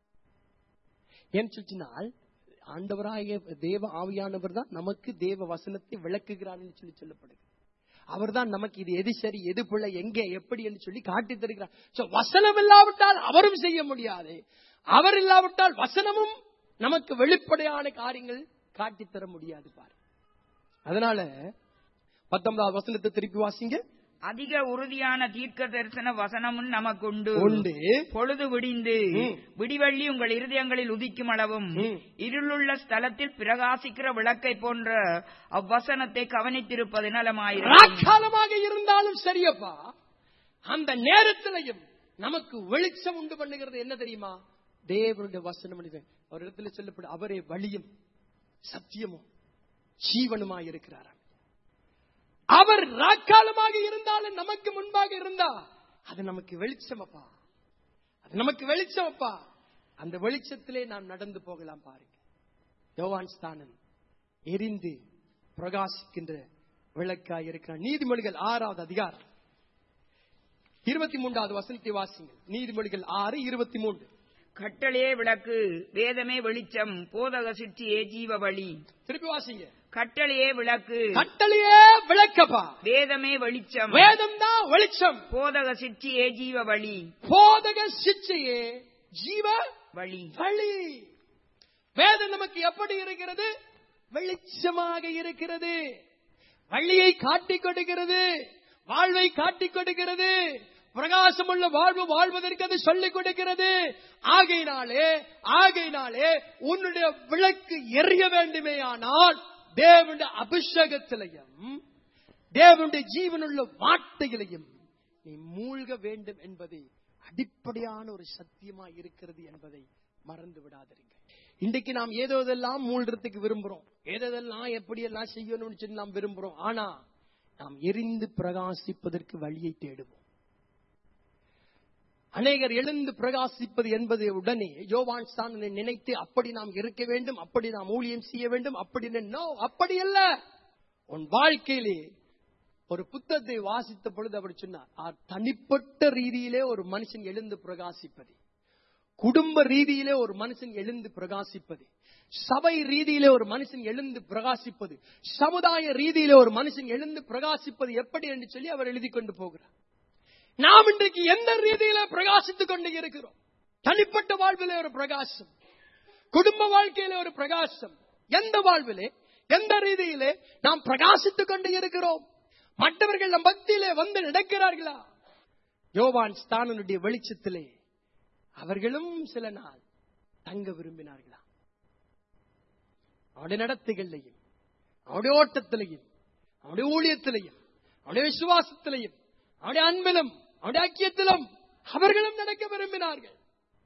ஏன்னு சொல்லினால் ஆண்டவராய தேவ ஆவியானவர் தான் நமக்கு தேவ வசனத்தை விளக்குகிறார் என்று சொல்லி சொல்லப்படுது அவர்தான் நமக்கு இது எது சரி எது பிள்ளை எங்கே எப்படி என்று சொல்லி காட்டி தருகிறார் So, வசனம் இல்லாவிட்டால் அவரும் செய்ய முடியாது அவர் இல்லாவிட்டால் வசனமும் நமக்கு வெளிப்படையான காரியங்கள் காட்டித் தர முடியாது பாரு அதனால பத்தொன்பதாவது வசனத்தை திருப்பி வாசிங்க அதிக உறுதியான தீர்க்க தரிசன வசனமும் நமக்கு உண்டு உண்டு பொழுது விடிந்து ம். விடிவள்ளி உங்கள் இருதயங்களில் உதிக்கும் அளவும் ம். இருளுள்ள ஸ்தலத்தில் பிரகாசிக்கிற விளக்கை போன்ற அவ்வசனத்தை கவனித்திருப்பது நலமாயிருக்கும் ராக்காலமாக இருந்தாலும் சரியப்பா அந்த நேரத்திலையும் நமக்கு வெளிச்சம் உண்டு பண்ணுகிறது என்ன தெரியுமா தேவனுடைய வசனம் என்று ஒரு இடத்துல சொல்லப்படும் அவரே வழியும் சத்தியமும் ஜீவனுமாய் இருக்கிறார் அவர் ராக்காலமாக இருந்தாலும் நமக்கு முன்பாக இருந்தா அது நமக்கு வெளிச்சம் அப்பா அது நமக்கு வெளிச்சம் அப்பா அந்த வெளிச்சத்திலே நாம் நடந்து போகலாம் பாருங்க யோவான் ஸ்தானன் எரிந்து பிரகாசிக்கின்ற விளக்காய் இருக்கிறார் நீதிமொழிகள் ஆறாவது அதிகாரம் இருபத்தி மூன்றாவது வசனத்தை வாசிங்கள் நீதிமொழிகள் ஆறு இருபத்தி மூன்று கட்டளையே விளக்கு வேதமே வெளிச்சம் போதக சிற்றியே ஜீவ வழி திருப்பி வாசிங்க கட்டளையே விளக்கு கட்டளையே விளக்கப்பா வேதமே வெளிச்சம் வேதம் தான் வெளிச்சம் போதக சிற்றியே ஜீவ வழி போதக சிச்சையே ஜீவ வழி வழி வேதம் நமக்கு எப்படி இருக்கிறது வெளிச்சமாக இருக்கிறது வழியை காட்டிக் கொடுக்கிறது வாழ்வை காட்டிக் கொடுக்கிறது பிரகாசமுள்ள வாழ்வு வாழ்வதற்கு அது சொல்லிக் கொடுக்கிறது ஆகையினாலே ஆகையினாலே உன்னுடைய விளக்கு எரிய வேண்டுமேயானால் தேவனுடைய அபிஷேகத்திலையும் தேவனுடைய ஜீவனுள்ள வார்த்தைகளையும் நீ மூழ்க வேண்டும் என்பது அடிப்படையான ஒரு சத்தியமா இருக்கிறது என்பதை மறந்து விடாதீங்க இன்றைக்கு நாம் ஏதோ இதெல்லாம் மூழ்கிறதுக்கு விரும்புறோம் ஏதெல்லாம் எப்படி எல்லாம் செய்யணும்னு சொல்லி நாம் விரும்புறோம் ஆனா நாம் எரிந்து பிரகாசிப்பதற்கு வழியை தேடுவோம் அநேகர் எழுந்து பிரகாசிப்பது என்பது உடனே யோவான் ஸ்தானனை நினைத்து அப்படி நாம் இருக்க வேண்டும் அப்படி நாம் ஊழியம் செய்ய வேண்டும் அப்படி நோ அப்படி அல்ல உன் வாழ்க்கையிலே ஒரு புத்தகத்தை வாசித்த பொழுது அவர் சொன்னார் "ஆ, தனிப்பட்ட ரீதியிலே ஒரு மனுஷன் எழுந்து பிரகாசிப்பது குடும்ப ரீதியிலே ஒரு மனுஷன் எழுந்து பிரகாசிப்பது சபை ரீதியிலே ஒரு மனுஷன் எழுந்து பிரகாசிப்பது சமுதாய ரீதியிலே ஒரு மனுஷன் எழுந்து பிரகாசிப்பது எப்படி என்று சொல்லி அவர் எழுதி கொண்டு போகிறார் நாம் இன்றைக்கு எந்த ரீதியில பிரகாசித்துக் கொண்டு இருக்கிறோம் தனிப்பட்ட வாழ்விலே ஒரு பிரகாசம் குடும்ப வாழ்க்கையிலே ஒரு பிரகாசம் எந்த வாழ்விலே எந்த ரீதியிலே நாம் பிரகாசித்துக் கொண்டு இருக்கிறோம் மற்றவர்கள் நம் பக்தியிலே வந்து நடக்கிறார்களா யோவான் ஸ்தானனுடைய வெளிச்சத்திலே அவர்களும் சில நாள் தங்க விரும்பினார்களா அவருடைய நடத்தைகளையும் அவனுடைய ஓட்டத்திலையும் அவனுடைய ஊழியத்திலையும் அவனுடைய விசுவாசத்திலையும் அவனுடைய அன்பிலும் அவனுடைய ஐக்கியத்திலும் அவர்களும் நடக்க விரும்பினார்கள்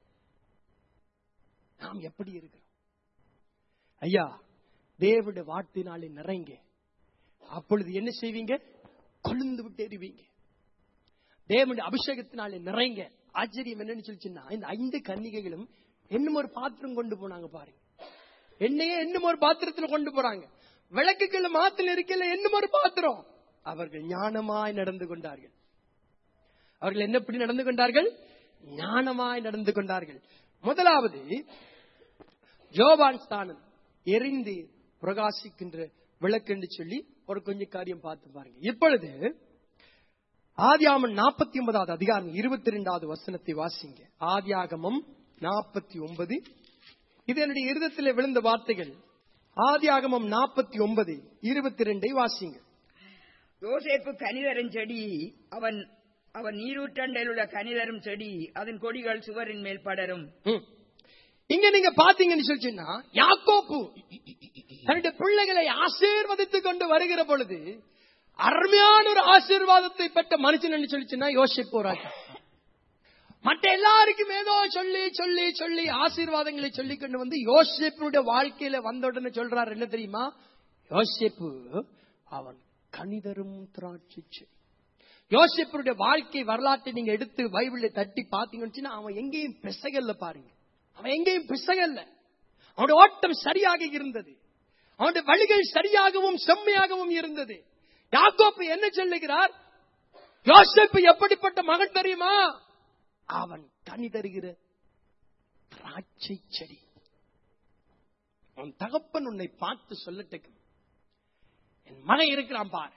நாம் எப்படி இருக்கிறோம் ஐயா தேவனுடைய வார்த்தையினாலே நிறைங்க அப்பொழுது என்ன செய்வீங்க கொழுந்து விட்டு எறிவீங்க தேவனுடைய அபிஷேகத்தினாலே நிறைங்க ஆச்சரியம் என்னன்னு சொல்லிச்சுன்னா இந்த ஐந்து கன்னிகைகளும் இன்னும் ஒரு பாத்திரம் கொண்டு போனாங்க பாருங்க என்னையே இன்னும் ஒரு பாத்திரத்துல கொண்டு போறாங்க விளக்குகள் மாத்துல இருக்கல இன்னும் ஒரு பாத்திரம் அவர்கள் ஞானமாய் நடந்து கொண்டார்கள் அவர்கள் என்ன எப்படி நடந்து கொண்டார்கள் ஞானமாய் நடந்து கொண்டார்கள் முதலாவது ஜோபான் ஸ்தானம் எரிந்து பிரகாசிக்கின்ற விளக்கு என்று சொல்லி ஒரு கொஞ்சம் காரியம் பார்த்து பாருங்க இப்பொழுது ஆதியாமன் நாற்பத்தி ஒன்பதாவது அதிகாரம் இருபத்தி ரெண்டாவது வசனத்தை வாசிங்க ஆதியாகமம் நாற்பத்தி ஒன்பது இது என்னுடைய இருதத்தில் விழுந்த வார்த்தைகள் ஆதியாகமம் நாற்பத்தி ஒன்பது இருபத்தி ரெண்டை வாசிங்க யோசேப்பு கனிதரும் செடி அவன் அவன் நீரூற்றண்டையில் உள்ள கனிதரும் செடி அதன் கொடிகள் சுவரின் மேல் படரும் ம். இங்க நீங்க பாத்தீங்கன்னு சொல்லிச்சுன்னா யாக்கோப்பு தன்னுடைய பிள்ளைகளை ஆசீர்வதித்துக் கொண்டு வருகிற பொழுது அருமையான ஒரு ஆசீர்வாதத்தை பெற்ற மனுஷன் என்று சொல்லிச்சுன்னா யோசிப்பு ஒரு ராஜா. மற்ற எல்லாருக்கும் ஏதோ சொல்லி சொல்லி சொல்லி ஆசீர்வாதங்களை சொல்லி கொண்டு வந்து யோசிப்புடைய வாழ்க்கையில வந்த உடனே சொல்றாரு என்ன தெரியுமா யோசிப்பு அவன் கணிதரும் திராட்சை செடி. யோசிப்பருடைய வாழ்க்கை வரலாற்றை நீங்க எடுத்து பைபிளை தட்டி பாத்தீங்கன்னு வச்சுன்னா அவன் எங்கேயும் பிசகல்ல பாருங்க அவன் எங்கேயும் பிசகல்ல அவனுடைய ஓட்டம் சரியாக இருந்தது அவனுடைய வழிகள் சரியாகவும் செம்மையாகவும் இருந்தது யாக்கோப்பு என்ன சொல்லுகிறார் யோசிப்பு எப்படிப்பட்ட மகன் தெரியுமா அவன் கனி தருகிற திராட்சை செடி அவன் தகப்பன் உன்னை பார்த்து சொல்லட்டுக்கும் என் மகன் இருக்கிறான் பாரு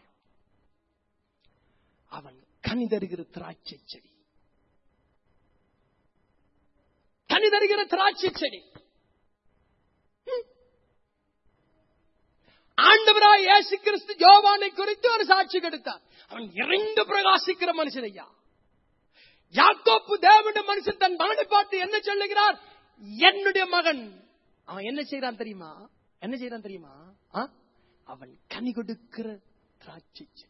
அவன் கனி தருகிற திராட்சை செடி கனி தருகிற திராட்சை செடி ம். ஆண்டவராய் இயேசு கிறிஸ்து யோவானை குறித்து ஒரு சாட்சி கொடுத்தார் அவன் இறைந்து பிரகாசிக்கிற மனுஷன் ஐயா யாக்கோப்பு தேவனுடைய மனுஷன் தன் மகனை பார்த்து என்ன சொல்லுகிறார் என்னுடைய மகன் அவன் என்ன செய்யறான் தெரியுமா என்ன செய்யறான் தெரியுமா ஆ? அவன் கனி கொடுக்கிற திராட்சை செடி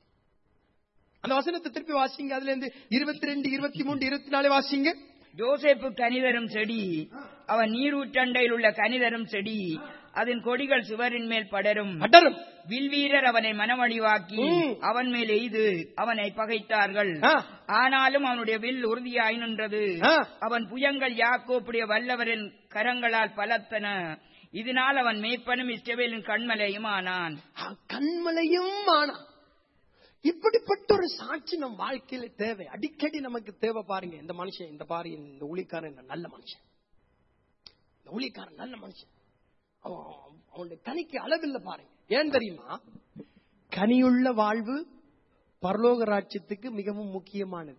அந்த வசனத்தை திருப்பி வாசிங்க அதுல இருந்து இருபத்தி ரெண்டு இருபத்தி மூன்று இருபத்தி நாலு வாசிங்க யோசேப்பு கனிதரும் செடி அவன் நீரூற்றண்டையில் உள்ள கனிதரும் செடி அதன் கொடிகள் சுவரின் மேல் படரும் அடரும் வில்வீரர் அவனை மனமடிவாக்கி ம். அவன் மேல் எய்து அவனை பகைத்தார்கள் ஆ. ஆனாலும் அவனுடைய வில் உறுதியாய் நின்றது ஆ. அவன் புயங்கள் யாக்கோப்புடைய வல்லவரின் கரங்களால் பலத்தன இதனால் அவன் மேய்ப்பனும் இஸ்ரவேலின் கண்மலையும் ஆனான் ஆ, கண்மலையும் ஆனா இப்படிப்பட்ட ஒரு சாட்சி நம் வாழ்க்கையில தேவை அடிக்கடி நமக்கு தேவை பாருங்க இந்த மனுஷன் இந்த பாரு இந்த ஊழிக்காரன் நல்ல மனுஷன் இந்த ஊழிக்காரன் நல்ல மனுஷன் அவன் அவனுடைய கனிக்கு அளவில்லை பாருங்க ஏன் தெரியுமா கனியுள்ள வாழ்வு பரலோக ராட்சியத்துக்கு மிகவும் முக்கியமானது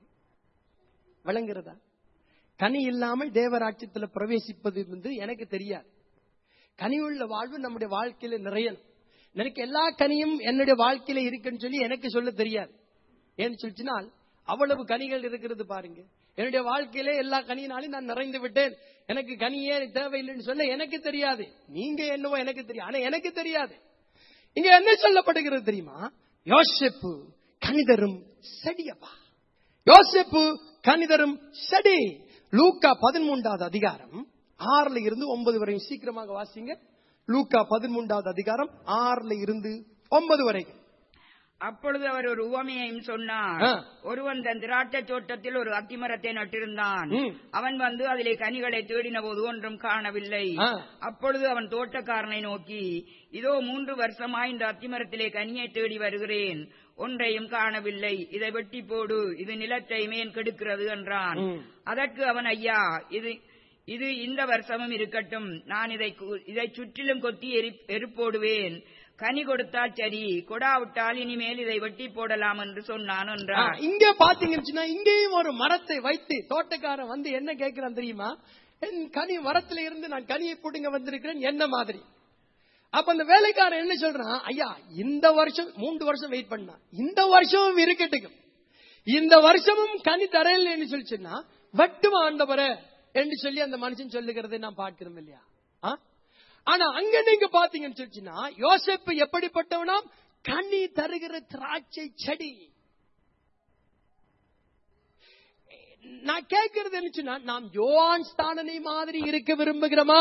விளங்குறதா கனி இல்லாமல் தேவராட்சியத்துல பிரவேசிப்பது வந்து எனக்கு தெரியாது கனியுள்ள வாழ்வு நம்முடைய வாழ்க்கையில நிறையணும் எனக்கு எல்லா கனியும் என்னுடைய வாழ்க்கையில இருக்குன்னு சொல்லி எனக்கு சொல்ல தெரியாது ஏன்னு சொல்லிச்சுனால் அவ்வளவு கனிகள் இருக்கிறது பாருங்க என்னுடைய வாழ்க்கையில எல்லா கனியினாலும் நான் நிறைந்து விட்டேன் எனக்கு கனியே தேவையில்லைன்னு சொல்ல எனக்கு தெரியாது நீங்க என்னவோ எனக்கு தெரியும் ஆனா எனக்கு தெரியாது இங்க என்ன சொல்லப்படுகிறது தெரியுமா யோசிப்பு கனிதரும் செடியப்பா யோசிப்பு கனிதரும் செடி லூக்கா பதிமூன்றாவது அதிகாரம் ஆறுல இருந்து ஒன்பது வரையும் சீக்கிரமாக வாசிங்க லூக்கா பதிமூன்றாவது அதிகாரம் ஆறுல இருந்து ஒன்பது வரைக்கும் அப்பொழுது அவர் ஒரு உவமையையும் சொன்னார் ஆ. ஒருவன் தன் திராட்சைத் தோட்டத்தில் ஒரு அத்திமரத்தை நட்டிருந்தான் ம். அவன் வந்து அதிலே கனிகளை தேடின போது ஒன்றும் காணவில்லை ஆ. அப்பொழுது அவன் தோட்டக்காரனை நோக்கி இதோ மூன்று வருஷமாய் இந்த அத்திமரத்திலே கனியை தேடி வருகிறேன் ஒன்றையும் காணவில்லை இதை வெட்டி போடு இது நிலத்தை மேன் கெடுக்கிறது என்றான் ம். அதற்கு அவன் ஐயா இது இது இந்த வருஷமும் இருக்கட்டும் நான் இதை கு- இதை சுற்றிலும் கொத்தி எரி- எரிப்போடுவேன் கனி கொடுத்தால் சரி கொடாவிட்டால் இனிமேல் இதை வெட்டி போடலாம் என்று சொன்னான் ஆ, என்றான் இங்க பாத்தீங்கன்னு சொன்னா, இங்கேயும் ஒரு மரத்தை வைத்து தோட்டக்காரன் வந்து என்ன கேட்கிறான் தெரியுமா என் கனி மரத்துல இருந்து நான் கனியை பிடுங்க வந்திருக்கிறேன் என்ன மாதிரி அப்ப அந்த வேலைக்காரன் என்ன சொல்றான் ஐயா இந்த வருஷம் மூன்று வருஷம் வெயிட் பண்ணா இந்த வருஷமும் இருக்கட்டுக்கும் இந்த வருஷமும் கனி தரையில் சொல்லிச்சுன்னா வெட்டும் ஆண்டவரே என்று சொல்லி அந்த மனுஷன் சொல்லுகிறதை நான் பார்க்கிறோம் இல்லையா ஆ? ஆனா அங்க நீங்க பாத்தீங்கன்னு சொல்லிச்சுன்னா யோசேப்பு எப்படிப்பட்டவனாம் கனி தருகிற திராட்சை செடி நான் கேட்கறது என்னச்சுன்னா நாம் யோவான் ஸ்தானனை மாதிரி இருக்க விரும்புகிறோமா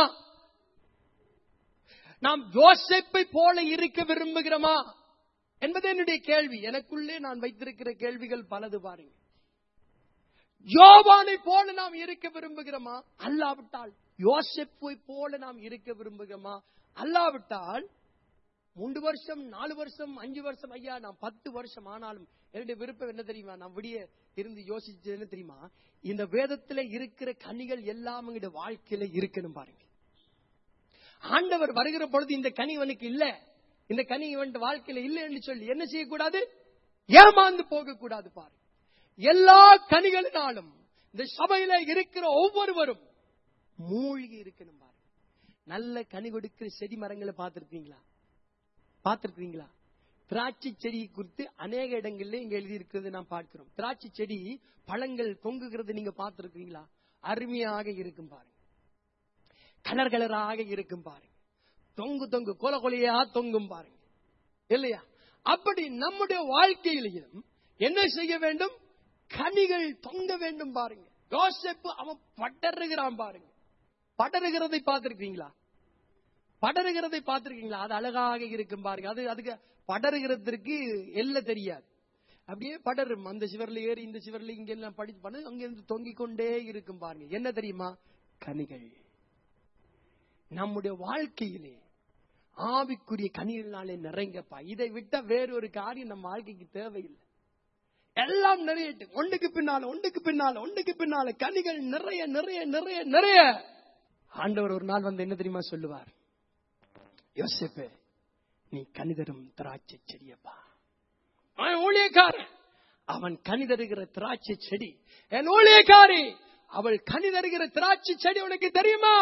நாம் யோசேப்பை போல இருக்க விரும்புகிறோமா என்பது என்னுடைய கேள்வி எனக்குள்ளே நான் வைத்திருக்கிற கேள்விகள் பலது பாருங்க யோவானை போல நாம் இருக்க விரும்புகிறோமா அல்லாவிட்டால் யோசெப்பை போல நாம் இருக்க விரும்புகிறோமா அல்லாவிட்டால் மூன்று வருஷம் நாலு வருஷம் அஞ்சு வருஷம் ஐயா நான் பத்து வருஷம் ஆனாலும் என்னுடைய விருப்பம் என்ன தெரியுமா நான் விடிய இருந்து யோசிச்சது என்ன தெரியுமா இந்த வேதத்துல இருக்கிற கனிகள் எல்லாம் எங்களுடைய வாழ்க்கையில இருக்கணும் பாருங்க ஆண்டவர் வருகிற பொழுது இந்த கனி இவனுக்கு இல்ல இந்த கனி இவன் வாழ்க்கையில இல்லைன்னு சொல்லி என்ன செய்யக்கூடாது ஏமாந்து போக கூடாது பாரு எல்லா கனிகளினாலும் இந்த சபையில இருக்கிற ஒவ்வொருவரும் மூழ்கி இருக்கணும் பாரு நல்ல கனி கொடுக்கிற செடி மரங்களை பார்த்திருக்கீங்களா பார்த்திருக்கீங்களா திராட்சை செடி குறித்து அநேக இடங்கள்ல இங்க எழுதி இருக்கிறது நாம் பார்க்கிறோம் திராட்சை செடி பழங்கள் தொங்குகிறது நீங்க பார்த்திருக்கீங்களா அருமையாக இருக்கும் பாருங்க கலர் கலராக இருக்கும் பாருங்க தொங்கு தொங்கு கொல கொலையா தொங்கும் பாருங்க இல்லையா அப்படி நம்முடைய வாழ்க்கையிலையும் என்ன செய்ய வேண்டும் கனிகள் தொங்க வேண்டும் பாருங்க யோசேப்பு அவன் படருகிறான் பாருங்க படருகிறதை பார்த்திருக்கீங்களா படருகிறதை பார்த்திருக்கீங்களா அது அழகாக இருக்கும் பாருங்க அது அதுக்கு படருகிறதுக்கு எல்ல தெரியாது அப்படியே படரும் அந்த சிவர்ல ஏறி இந்த சிவர்ல இங்க எல்லாம் படிச்சு பண்ணு அங்க இருந்து தொங்கிக் கொண்டே இருக்கும் பாருங்க என்ன தெரியுமா கனிகள் நம்முடைய வாழ்க்கையிலே ஆவிக்குரிய கனிகளினாலே நிறைங்கப்பா இதை விட்ட வேறொரு காரியம் நம்ம வாழ்க்கைக்கு தேவையில்லை எல்லாம் நிறையட்டு ஒன்றுக்கு பின்னால ஒன்றுக்கு பின்னால ஒன்றுக்கு பின்னால கனிகள் நிறைய நிறைய நிறைய நிறைய ஆண்டவர் ஒரு நாள் வந்து என்ன தெரியுமா சொல்லுவார் யோசிப்பே நீ கனிதரும் திராட்சை செடியப்பா அவன் ஊழியக்காரன் அவன் கனி தருகிற திராட்சை செடி என் ஊழியக்காரி அவள் கனி தருகிற திராட்சை செடி உனக்கு தெரியுமா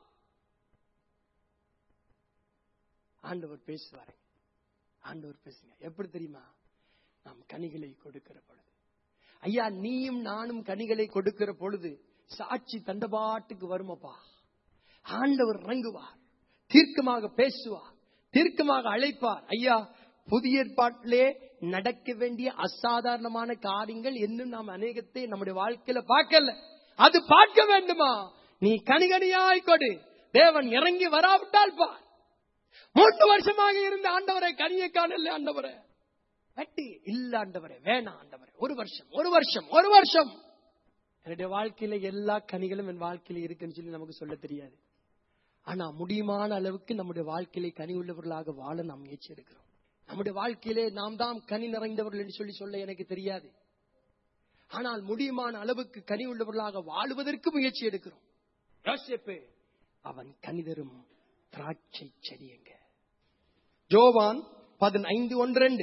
ஆண்டவர் பேசுவாரு ஆண்டவர் பேசுங்க எப்படி தெரியுமா நாம் கனிகளை கொடுக்கிற பொழுது ஐயா நீயும் நானும் கனிகளை கொடுக்கிற பொழுது சாட்சி தண்டபாட்டுக்கு வருமப்பா ஆண்டவர் இறங்குவார் தீர்க்கமாக பேசுவார் தீர்க்கமாக அழைப்பார் ஐயா புதிய ஏற்பாட்டிலே நடக்க வேண்டிய அசாதாரணமான காரியங்கள் இன்னும் நாம் அநேகத்தை நம்முடைய வாழ்க்கையில பார்க்கல அது பார்க்க வேண்டுமா நீ கனிகனியாய் கொடு தேவன் இறங்கி வராவிட்டால் பார் மூன்று வருஷமாக இருந்த ஆண்டவரை கனியை காணல ஆண்டவரை வெட்டி இல்ல ஆண்டவரே வேணாம் ஆண்டவரே ஒரு வருஷம் ஒரு வருஷம் ஒரு வருஷம் என்னுடைய வாழ்க்கையில எல்லா கனிகளும் என் வாழ்க்கையில இருக்குன்னு சொல்லி நமக்கு சொல்ல தெரியாது ஆனா முடியுமான அளவுக்கு நம்முடைய வாழ்க்கையிலே கனி உள்ளவர்களாக வாழ நாம் முயற்சி எடுக்கிறோம் நம்முடைய வாழ்க்கையிலே நாம் தான் கனி நிறைந்தவர்கள் என்று சொல்லி சொல்ல எனக்கு தெரியாது ஆனால் முடியுமான அளவுக்கு கனி உள்ளவர்களாக வாழுவதற்கு முயற்சி எடுக்கிறோம் யோசேப்பு அவன் கனிதரும் திராட்சை செடியங்க ஜோவான் பதினைந்து ஒன்றெண்டு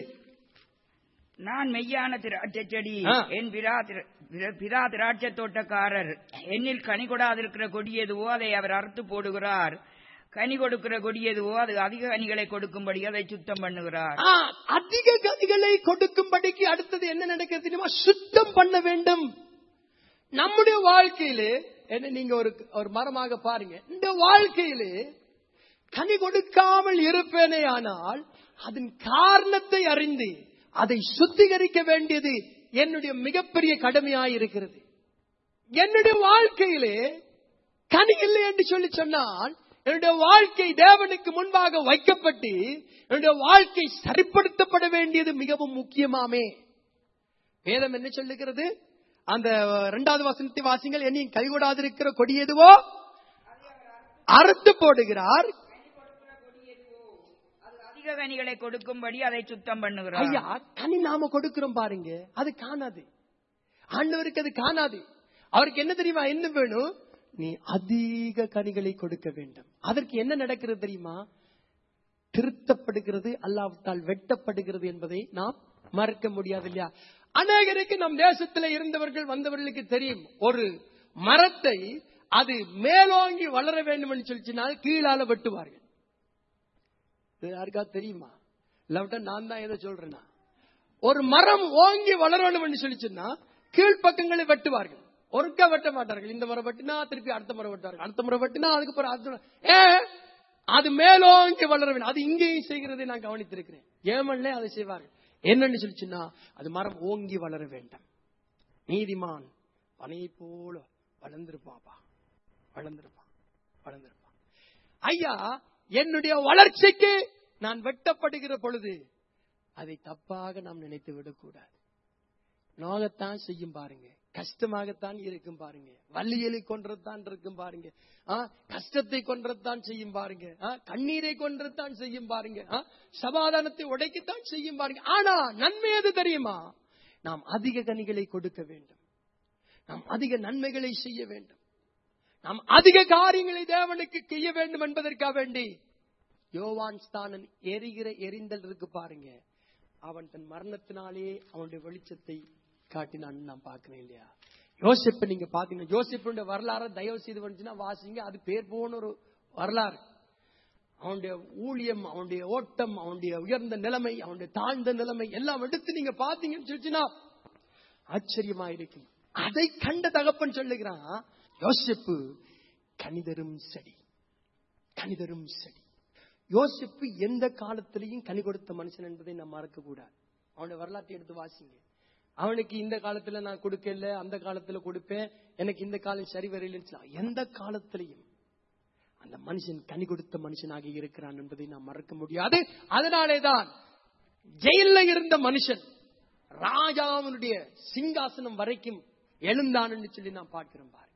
நான் மெய்யான திராட்சை செடி ஆ. என் பிதா திர- பித- பிதா திராட்சை தோட்டக்காரர் என்னில் கனி கொடாதிருக்கிற கொடி எதுவோ அதை அவர் அறுத்து போடுகிறார் கனி கொடுக்கிற கொடி எதுவோ அது அதிக கனிகளை கொடுக்கும்படி அதை சுத்தம் பண்ணுகிறார் ஆ, அதிக கனிகளை கொடுக்கும்படிக்கு அடுத்தது என்ன நடக்கிறது தெரியுமா சுத்தம் பண்ண வேண்டும் நம்முடைய வாழ்க்கையிலே என்ன நீங்க ஒரு ஒரு மரமாக பாருங்க இந்த வாழ்க்கையிலே கனி கொடுக்காமல் இருப்பேனே ஆனால் அதன் காரணத்தை அறிந்து அதை சுத்திகரிக்க வேண்டியது என்னுடைய மிகப்பெரிய கடமையாய் இருக்கிறது என்னுடைய வாழ்க்கையிலே கனி இல்லை என்று சொல்லி சொன்னால் என்னுடைய வாழ்க்கை தேவனுக்கு முன்பாக வைக்கப்பட்டு என்னுடைய வாழ்க்கை சரிப்படுத்தப்பட வேண்டியது மிகவும் முக்கியமாமே வேதம் என்ன சொல்லுகிறது அந்த இரண்டாவது வசனத்தை வாசிங்கள் என்னையும் கைகூடாதிருக்கிற கொடி எதுவோ அறுத்து போடுகிறார் அது அதிக கனிகளை கொடுக்கும்படி அதை சுத்தம் பண்ணுகிறார் ஐயா கனி நாம கொடுக்கிறோம் பாருங்க அது காணாது ஆண்டவருக்கு அது காணாது அவருக்கு என்ன தெரியுமா என்ன வேணும் நீ அதிக கனிகளை கொடுக்க வேண்டும் அதற்கு என்ன நடக்கிறது தெரியுமா திருத்தப்படுகிறது அல்லாவிட்டால் வெட்டப்படுகிறது என்பதை நாம் மறக்க முடியாது இல்லையா அநேகருக்கு நம் தேசத்தில் இருந்தவர்கள் வந்தவர்களுக்கு தெரியும் ஒரு மரத்தை அது மேலோங்கி வளர வேண்டும் என்று சொல்லிச்சினால் கீழால வெட்டுவார்கள் இது யாருக்கா தெரியுமா இல்லாவிட்டா நான் தான் ஏதோ சொல்றேன்னா ஒரு மரம் ஓங்கி வளரணும் சொல்லிச்சுன்னா கீழ்ப்பக்கங்களை வெட்டுவார்கள் ஒருக்கா வெட்ட மாட்டார்கள் இந்த மரம் வெட்டினா திருப்பி அடுத்த மரம் வெட்டுவார்கள் அடுத்த மரம் வெட்டினா அதுக்கு பிறகு அடுத்த மரம். ஏ அது மேலோங்கி வளர வேண்டும் அது இங்கேயும் செய்கிறதை நான் கவனித்திருக்கிறேன் ஏமன்ல அதை செய்வார்கள் என்னன்னு சொல்லிச்சுன்னா அது மரம் ஓங்கி வளர வேண்டும் நீதிமான் பனையை போல வளர்ந்திருப்பாப்பா வளர்ந்திருப்பான் வளர்ந்திருப்பான் ஐயா என்னுடைய வளர்ச்சிக்கு நான் வெட்டப்படுகிற பொழுது அதை தப்பாக நாம் நினைத்து விடக்கூடாது நோகத்தான் செய்யும் பாருங்க கஷ்டமாகத்தான் இருக்கும் பாருங்க வள்ளியலை கொன்றத்தான் இருக்கும் பாருங்க ஆ, கஷ்டத்தை கொன்றத்தான் செய்யும் பாருங்க ஆ, கண்ணீரை கொன்றத்தான் செய்யும் பாருங்க ஆ, சமாதானத்தை உடைக்கத்தான் செய்யும் பாருங்க ஆனா நன்மை எது தெரியுமா நாம் அதிக கனிகளை கொடுக்க வேண்டும் நாம் அதிக நன்மைகளை செய்ய வேண்டும் நாம் அதிக காரியங்களை தேவனுக்கு செய்ய வேண்டும் என்பதற்காக வேண்டி யோவான் ஸ்தானன் எரிகிற எரிந்தல் இருக்கு பாருங்க அவன் தன் மரணத்தினாலே அவனுடைய வெளிச்சத்தை காட்டினான்னு நான் பார்க்கிறேன் இல்லையா யோசிப்ப நீங்க பாத்தீங்கன்னா யோசிப்புடைய வரலாறு தயவு செய்து வந்துச்சுன்னா வாசிங்க அது பேர் போன ஒரு வரலாறு அவனுடைய ஊழியம் அவனுடைய ஓட்டம் அவனுடைய உயர்ந்த நிலைமை அவனுடைய தாழ்ந்த நிலைமை எல்லாம் எடுத்து நீங்க பாத்தீங்கன்னு சொல்லிச்சுன்னா ஆச்சரியமா இருக்கும் அதை கண்ட தகப்பன் சொல்லுகிறான் யோசிப்பு கனிதரும் செடி கனிதரும் செடி யோசிப்பு எந்த காலத்திலையும் கனி கொடுத்த மனுஷன் என்பதை நாம் மறக்க கூடாது அவனுடைய வரலாற்றை எடுத்து வாசிங்க அவனுக்கு இந்த காலத்துல நான் கொடுக்கல அந்த காலத்துல கொடுப்பேன் எனக்கு இந்த காலம் சரி வரையிலன்னு சொல்லலாம். எந்த காலத்திலையும் அந்த மனுஷன் கனி கொடுத்த மனுஷனாக இருக்கிறான் என்பதை நாம் மறக்க முடியாது அதனாலேதான் ஜெயில இருந்த மனுஷன் ராஜாவினுடைய சிங்காசனம் வரைக்கும் எழுந்தான்னு சொல்லி நான் பார்க்கிறேன் பாரு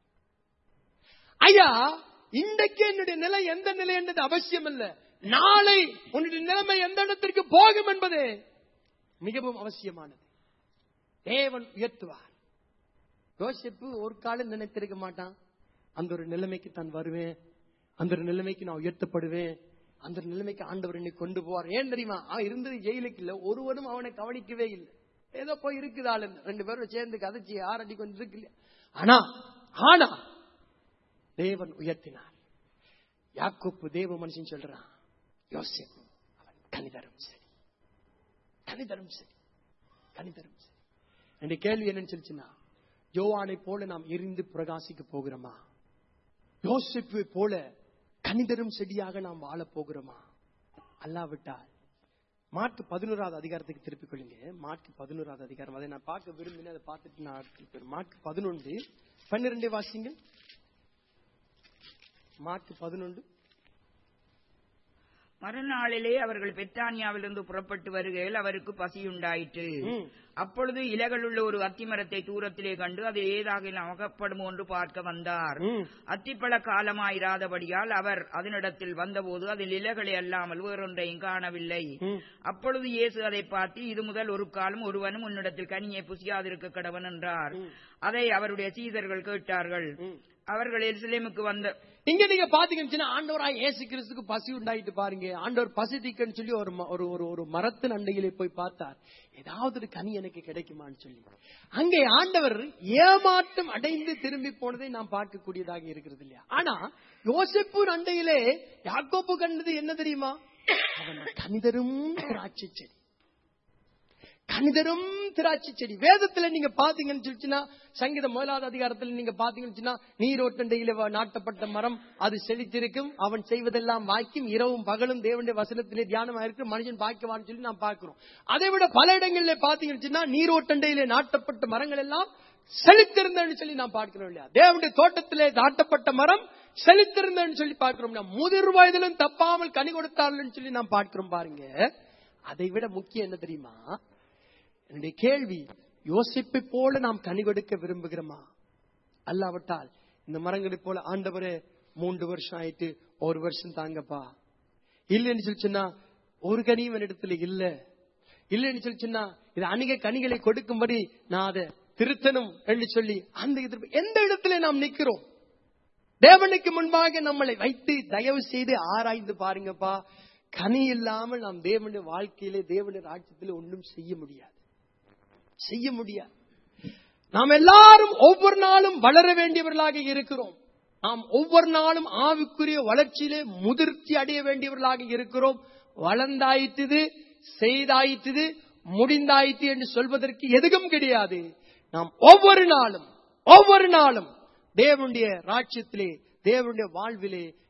ஐயா இன்றைக்கு என்னுடைய நிலை எந்த நிலை என்பது அவசியம் அல்ல நாளை உன்னுடைய நிலைமை எந்த இடத்திற்கு போகும் என்பது மிகவும் அவசியமானது தேவன் உயர்த்துவார் யோசிப்பு ஒரு காலம் நினைத்திருக்க மாட்டான் அந்த ஒரு நிலைமைக்கு தான் வருவேன் அந்த ஒரு நிலைமைக்கு நான் உயர்த்தப்படுவேன் அந்த ஒரு நிலைமைக்கு ஆண்டவர் என்னை கொண்டு போவார் ஏன் தெரியுமா அவன் இருந்தது ஜெயிலுக்கு இல்ல ஒருவரும் அவனை கவனிக்கவே இல்லை ஏதோ போய் இருக்குது ஆளு ரெண்டு பேரும் சேர்ந்து கதைச்சி ஆறடி கொஞ்சம் இருக்கு இல்லையா ஆனா ஆனா தேவன் உயர்த்தினார் யாக்கோப்பு தேவ மனுஷன் சொல்றான் யோசிப்பு அவன் கனிதரும் சரி கனிதரும் சரி கனிதரும் சரி என்ற கேள்வி என்னன்னு சொல்லிச்சுன்னா யோவானை போல நாம் எரிந்து பிரகாசிக்க போகிறோமா யோசிப்பை போல கனிதரும் செடியாக நாம் வாழப் போகிறோமா அல்லாவிட்டால் மார்க் பதினோராவது அதிகாரத்துக்கு திருப்பிக் கொள்ளுங்க மார்க் பதினோராவது அதிகாரம் அதை நான் பார்க்க விரும்பினேன் அதை பார்த்துட்டு நான் அடுத்து போயிடுறேன். மார்க் பதினொன்று பன்னிரெண்டே வாசிங்க மார்க் பதினொன்று மறுநாளிலே அவர்கள் பெத்தானியாவிலிருந்து புறப்பட்டு வருகையில் அவருக்கு பசியுண்டாயிற்று ம். அப்பொழுது இலைகளுள்ள ஒரு அத்திமரத்தை தூரத்திலே கண்டு அது ஏதாக அகப்படும் என்று பார்க்க வந்தார் ம். அத்திப்பழ காலமாயிராதபடியால் அவர் அதனிடத்தில் வந்தபோது அதில் இலைகளை அல்லாமல் வேறொன்றையும் காணவில்லை ம். அப்பொழுது இயேசு அதை பார்த்து இது முதல் ஒரு காலம் ஒருவனும் உன்னிடத்தில் கனியை புசியாதிருக்க கடவன் என்றார் அதை அவருடைய சீதர்கள் கேட்டார்கள் ம். அவர்கள் எருசலேமுக்கு வந்த இங்க நீங்க பாத்தீங்கன்னா ஆண்டவராய் இயேசு கிறிஸ்துக்கு பசி உண்டாயிட்டு பாருங்க ஆண்டவர் பசி தீக்கன்னு சொல்லி ஒரு ம- ஒரு ஒரு ஒரு மரத்தின் அண்டையிலே போய் பார்த்தார் ஏதாவது ஒரு கனி எனக்கு கிடைக்குமான்னு சொல்லி அங்கே ஆண்டவர் ஏமாற்றம் அடைந்து திரும்பி போனதை நாம் பார்க்கக்கூடியதாக இருக்கிறது இல்லையா ஆனா யோசிப்பு அண்டையிலே யாக்கோப்பு கண்டது என்ன தெரியுமா அவன் கனிதரும் திராட்சை செடி கனிதரும் திராட்சை செடி வேதத்துல நீங்க பாத்தீங்கன்னு சொல்லிச்சுன்னா சங்கீதம் முதலாவது அதிகாரத்துல நீங்க பாத்தீங்கன்னு சொன்னா நீரோட்டண்டையில வ- நாட்டப்பட்ட மரம் அது செழித்திருக்கும் அவன் செய்வதெல்லாம் வாய்க்கும் இரவும் பகலும் தேவனுடைய வசனத்திலே தியானமா இருக்கு மனுஷன் பாக்கியவான்னு சொல்லி நாம் பார்க்கிறோம் அதை விட பல இடங்கள்ல பாத்தீங்கன்னு சொன்னா நீரோட்டண்டையிலே நாட்டப்பட்ட மரங்கள் எல்லாம் செழித்திருந்தன்னு சொல்லி நாம் பார்க்கிறோம் இல்லையா தேவனுடைய தோட்டத்திலே நாட்டப்பட்ட மரம் செழித்திருந்தன்னு சொல்லி பார்க்கிறோம் இல்லையா? முதிர் வயதிலும் தப்பாமல் கனி கொடுத்தார்கள் சொல்லி நாம் பார்க்கிறோம் பாருங்க அதை விட முக்கியம் என்ன தெரியுமா என்னுடைய கேள்வி யோசிப்பை போல நாம் கனி கொடுக்க விரும்புகிறோமா அல்லாவிட்டால் இந்த மரங்களைப் போல ஆண்டவரே மூன்று வருஷம் ஆயிட்டு ஒரு வருஷம் தாங்கப்பா இல்லைன்னு சொல்லி சொன்னா ஒரு கனியும் என்னிடத்துல இல்ல இல்லைன்னு சொல்லி சொன்னா இது அநேக கனிகளை கொடுக்கும்படி நான் அதை திருத்தணும் என்று சொல்லி அந்த எதிர்ப்பு எந்த இடத்துல நாம் நிக்கிறோம் தேவனுக்கு முன்பாக நம்மளை வைத்து தயவு செய்து ஆராய்ந்து பாருங்கப்பா கனி இல்லாமல் நாம் தேவனுடைய வாழ்க்கையிலே தேவனுடைய ராஜ்யத்திலே ஒன்றும் செய்ய முடியாது செய்ய முடியாது நாம் எல்லாரும் ஒவ்வொரு நாளும் வளர வேண்டியவர்களாக இருக்கிறோம் நாம் ஒவ்வொரு நாளும் ஆவிக்குரிய வளர்ச்சியிலே முதிர்ச்சி அடைய வேண்டியவர்களாக இருக்கிறோம் வளர்ந்தாயிட்டுது செய்தாயிட்டுது முடிந்தாயிற்று என்று சொல்வதற்கு எதுவும் கிடையாது நாம் ஒவ்வொரு நாளும் ஒவ்வொரு நாளும் தேவனுடைய ராஜ்யத்திலே தேவனுடைய வாழ்விலே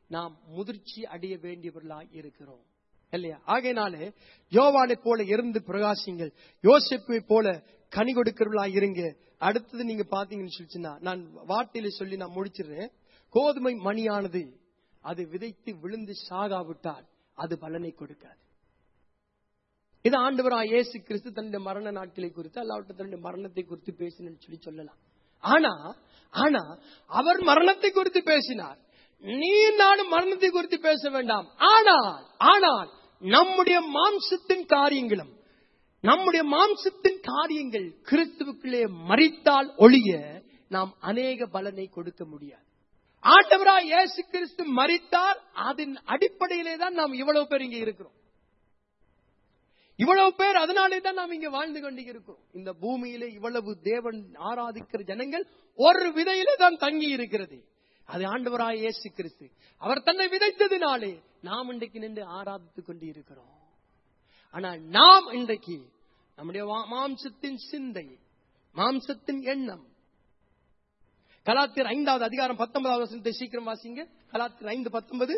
நாம் முதிர்ச்சி அடைய வேண்டியவர்களாய் இருக்கிறோம் இல்லையா ஆகையினாலே யோவானை போல இருந்து பிரகாசிங்கள் யோசிப்பை போல கனி கொடுக்கிறவர்களாய் இருங்க அடுத்தது நீங்க பாத்தீங்கன்னு சொல்லிச்சுன்னா நான் வார்த்தையில சொல்லி நான் முடிச்சிடுறேன் கோதுமை மணியானது அது விதைத்து விழுந்து சாகாவிட்டால் அது பலனை கொடுக்காது இது ஆண்டவராய் இயேசு கிறிஸ்து தன்னுடைய மரண நாட்களை குறித்து அல்லாவிட்ட தன்னுடைய மரணத்தை குறித்து பேசினு சொல்லி சொல்லலாம் ஆனா ஆனா அவர் மரணத்தை குறித்து பேசினார் நீ நானும் மரணத்தை குறித்து பேச வேண்டாம் ஆனால் ஆனால் நம்முடைய மாம்சத்தின் காரியங்களும் நம்முடைய மாம்சத்தின் காரியங்கள் கிறிஸ்துவுக்குள்ளே மறித்தால் ஒழிய நாம் அநேக பலனை கொடுக்க முடியாது ஆண்டவராய் இயேசு கிறிஸ்து மறித்தால் அதன் அடிப்படையிலே தான் நாம் இவ்வளவு பேர் இங்க இருக்கிறோம் இவ்வளவு பேர் அதனாலே தான் நாம் இங்க வாழ்ந்து கொண்டு இருக்கிறோம் இந்த பூமியிலே இவ்வளவு தேவன் ஆராதிக்கிற ஜனங்கள் ஒரு விதையிலே தான் தங்கி இருக்கிறது அது ஆண்டவராய் இயேசு கிறிஸ்து அவர் தன்னை விதைத்ததினாலே நாம் இன்றைக்கு நின்று ஆராதித்துக் கொண்டு இருக்கிறோம் ஆனால் நாம் இன்றைக்கு நம்முடைய வா- மாம்சத்தின் சிந்தை மாம்சத்தின் எண்ணம் கலாத்தியர் ஐந்தாவது அதிகாரம் பத்தொன்பதாவது வசனத்தை சீக்கிரம் வாசிங்க கலாத்தியர் ஐந்து பத்தொன்பது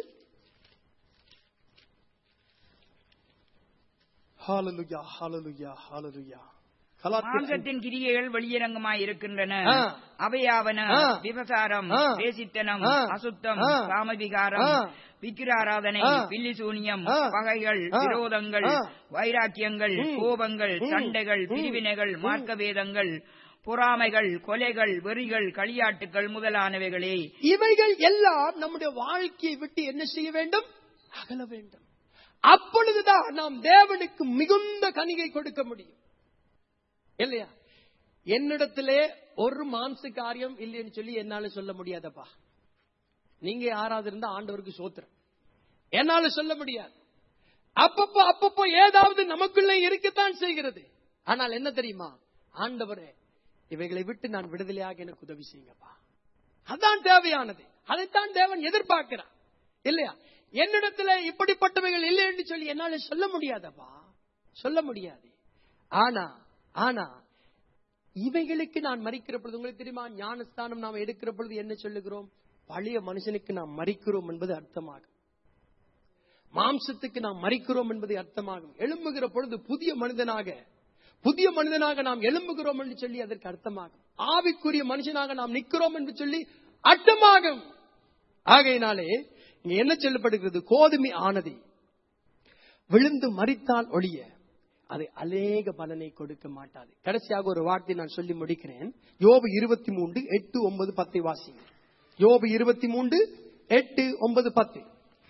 ஹalleluya ஹalleluya ஹalleluya கலாத்தியர் ஐந்து- மாம்சத்தின் கிரியைகள் வெளியரங்கமாய் இருக்கின்றன ஆ. அவையாவன ஆ. விபசாரம் ஆ. வேசித்தனம் ஆ. அசுத்தம் ஆ. காமவிகாரம் ஆ. விக்கிராராதனை ஆ. பில்லிசூனியம் ஆ. பகைகள் ஆ. விரோதங்கள் ஆ. வைராக்கியங்கள் ம். கோபங்கள் ம். சண்டைகள் ம். பிரிவினைகள் ம். மார்க்கவேதங்கள் பொறாமைகள் கொலைகள் வெறிகள் களியாட்டுகள் முதலானவைகளே இவைகள் எல்லாம் நம்முடைய வாழ்க்கையை விட்டு என்ன செய்ய வேண்டும் அகல வேண்டும் அப்பொழுதுதான் நாம் தேவனுக்கு மிகுந்த கனிகை கொடுக்க முடியும் இல்லையா என்னிடத்திலே ஒரு மாம்ச காரியம் இல்லைன்னு சொல்லி என்னால சொல்ல முடியாதப்பா நீங்க யாராவது இருந்தா ஆண்டவருக்கு சோத்திரம் என்னால சொல்ல முடியாது அப்பப்போ அப்பப்போ ஏதாவது நமக்குள்ளே இருக்கத்தான் செய்கிறது ஆனால் என்ன தெரியுமா ஆண்டவரே இவைகளை விட்டு நான் விடுதலையாக எனக்கு உதவி செய்யுங்கப்பா அதான் தேவையானது அதைத்தான் தேவன் எதிர்பார்க்கிறான் இல்லையா என்னிடத்துல இப்படிப்பட்டவைகள் இல்லை என்று சொல்லி என்னால சொல்ல முடியாதப்பா சொல்ல முடியாது ஆனா ஆனா இவைகளுக்கு நான் மறிக்கிற பொழுது உங்களுக்கு தெரியுமா ஞானஸ்தானம் நாம் எடுக்கிற பொழுது என்ன சொல்லுகிறோம் பழைய மனுஷனுக்கு நாம் மறிக்கிறோம் என்பது அர்த்தமாகும் மாம்சத்துக்கு நாம் மறிக்கிறோம் என்பது அர்த்தமாகும் எழும்புகிற பொழுது புதிய மனிதனாக புதிய மனிதனாக நாம் எழும்புகிறோம் என்று சொல்லி அதற்கு அர்த்தமாகும் ஆவிக்குரிய மனுஷனாக நாம் நிற்கிறோம் என்று சொல்லி அர்த்தமாகும் ஆகையினாலே இங்க என்ன சொல்லப்படுகிறது கோதுமை ஆனது விழுந்து மறித்தால் ஒழிய அது அநேக பலனை கொடுக்க மாட்டாது கடைசியாக ஒரு வார்த்தை நான் சொல்லி முடிக்கிறேன் யோபு இருபத்தி மூன்று எட்டு ஒன்பது பத்தை வாசிங்க யோபு இருபத்தி மூன்று எட்டு ஒன்பது பத்து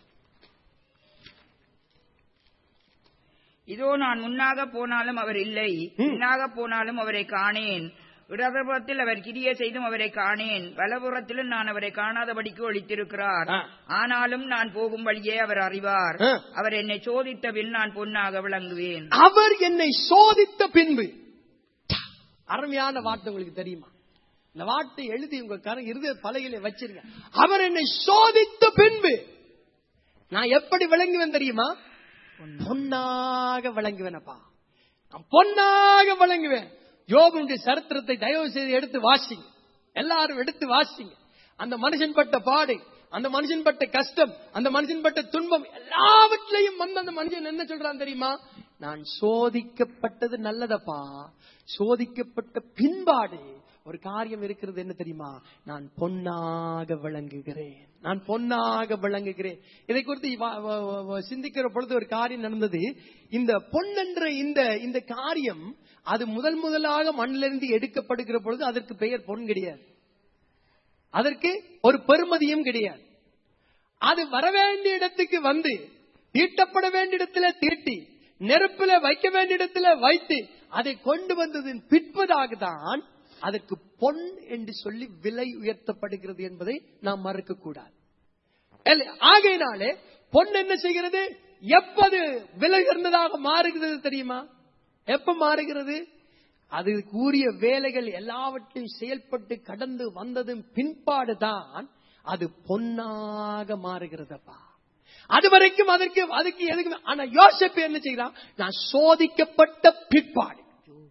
இதோ நான் முன்னாக போனாலும் அவர் இல்லை பின்னாக போனாலும் அவரை காணேன் இடதுபுறத்தில் அவர் கிரிய செய்தும் அவரை காணேன் வலபுறத்திலும் நான் அவரை காணாதபடிக்கு ஒழித்திருக்கிறார் ஆ. ஆனாலும் நான் போகும் வழியே அவர் அறிவார் ஆ. அவர் என்னை சோதித்த பின் நான் பொன்னாக விளங்குவேன் அவர் என்னை சோதித்த பின்பு அருமையான வார்த்தை உங்களுக்கு தெரியுமா இந்த வார்த்தை எழுதி உங்க கர இருதய பலகையில வச்சிருங்க அவர் என்னை சோதித்த பின்பு நான் எப்படி விளங்குவேன் தெரியுமா பொன்னாக விளங்குவேனப்பா நான் பொன்னாக விளங்குவேன் யோபுடைய சரித்திரத்தை தயவு செய்து எடுத்து வாசிங்க எல்லாரும் எடுத்து வாசிங்க அந்த மனுஷன் பட்ட பாடு அந்த மனுஷன் பட்ட கஷ்டம் அந்த மனுஷன் பட்ட துன்பம் எல்லாவற்றிலையும் வந்து அந்த மனுஷன் என்ன சொல்றான் தெரியுமா நான் சோதிக்கப்பட்டது நல்லதப்பா சோதிக்கப்பட்ட பின்பாடு ஒரு காரியம் இருக்கிறது என்ன தெரியுமா நான் பொன்னாக விளங்குகிறேன் நான் பொன்னாக விளங்குகிறேன் இதை குறித்து வ- வ- வ- வ- சிந்திக்கிற பொழுது ஒரு காரியம் நடந்தது இந்த பொன் என்ற இந்த இந்த காரியம் அது முதல் முதலாக மண்ணிலிருந்து எடுக்கப்படுகிற பொழுது அதற்கு பெயர் பொன் கிடையாது அதற்கு ஒரு பெருமதியும் கிடையாது அது வர வேண்டிய இடத்துக்கு வந்து தீட்டப்பட வேண்டிய இடத்துல தீட்டி நெருப்பில வைக்க வேண்டிய இடத்துல வைத்து அதை கொண்டு வந்ததின் பிற்பதாக தான் அதற்கு பொன் என்று சொல்லி விலை உயர்த்தப்படுகிறது என்பதை நாம் மறுக்க கூடாது இல்லை, ஆகையினாலே பொன் என்ன செய்கிறது எப்பது விலை உயர்ந்ததாக மாறுகிறது தெரியுமா எப்ப மாறுகிறது அது கூறிய வேலைகள் எல்லாவற்றையும் செயல்பட்டு கடந்து வந்ததும் பின்பாடுதான் அது பொன்னாக மாறுகிறதப்பா அது வரைக்கும் அதற்கு அதுக்கு எதுக்கு ஆனா யோசிப்பு என்ன செய்யறான் நான் சோதிக்கப்பட்ட பிற்பாடு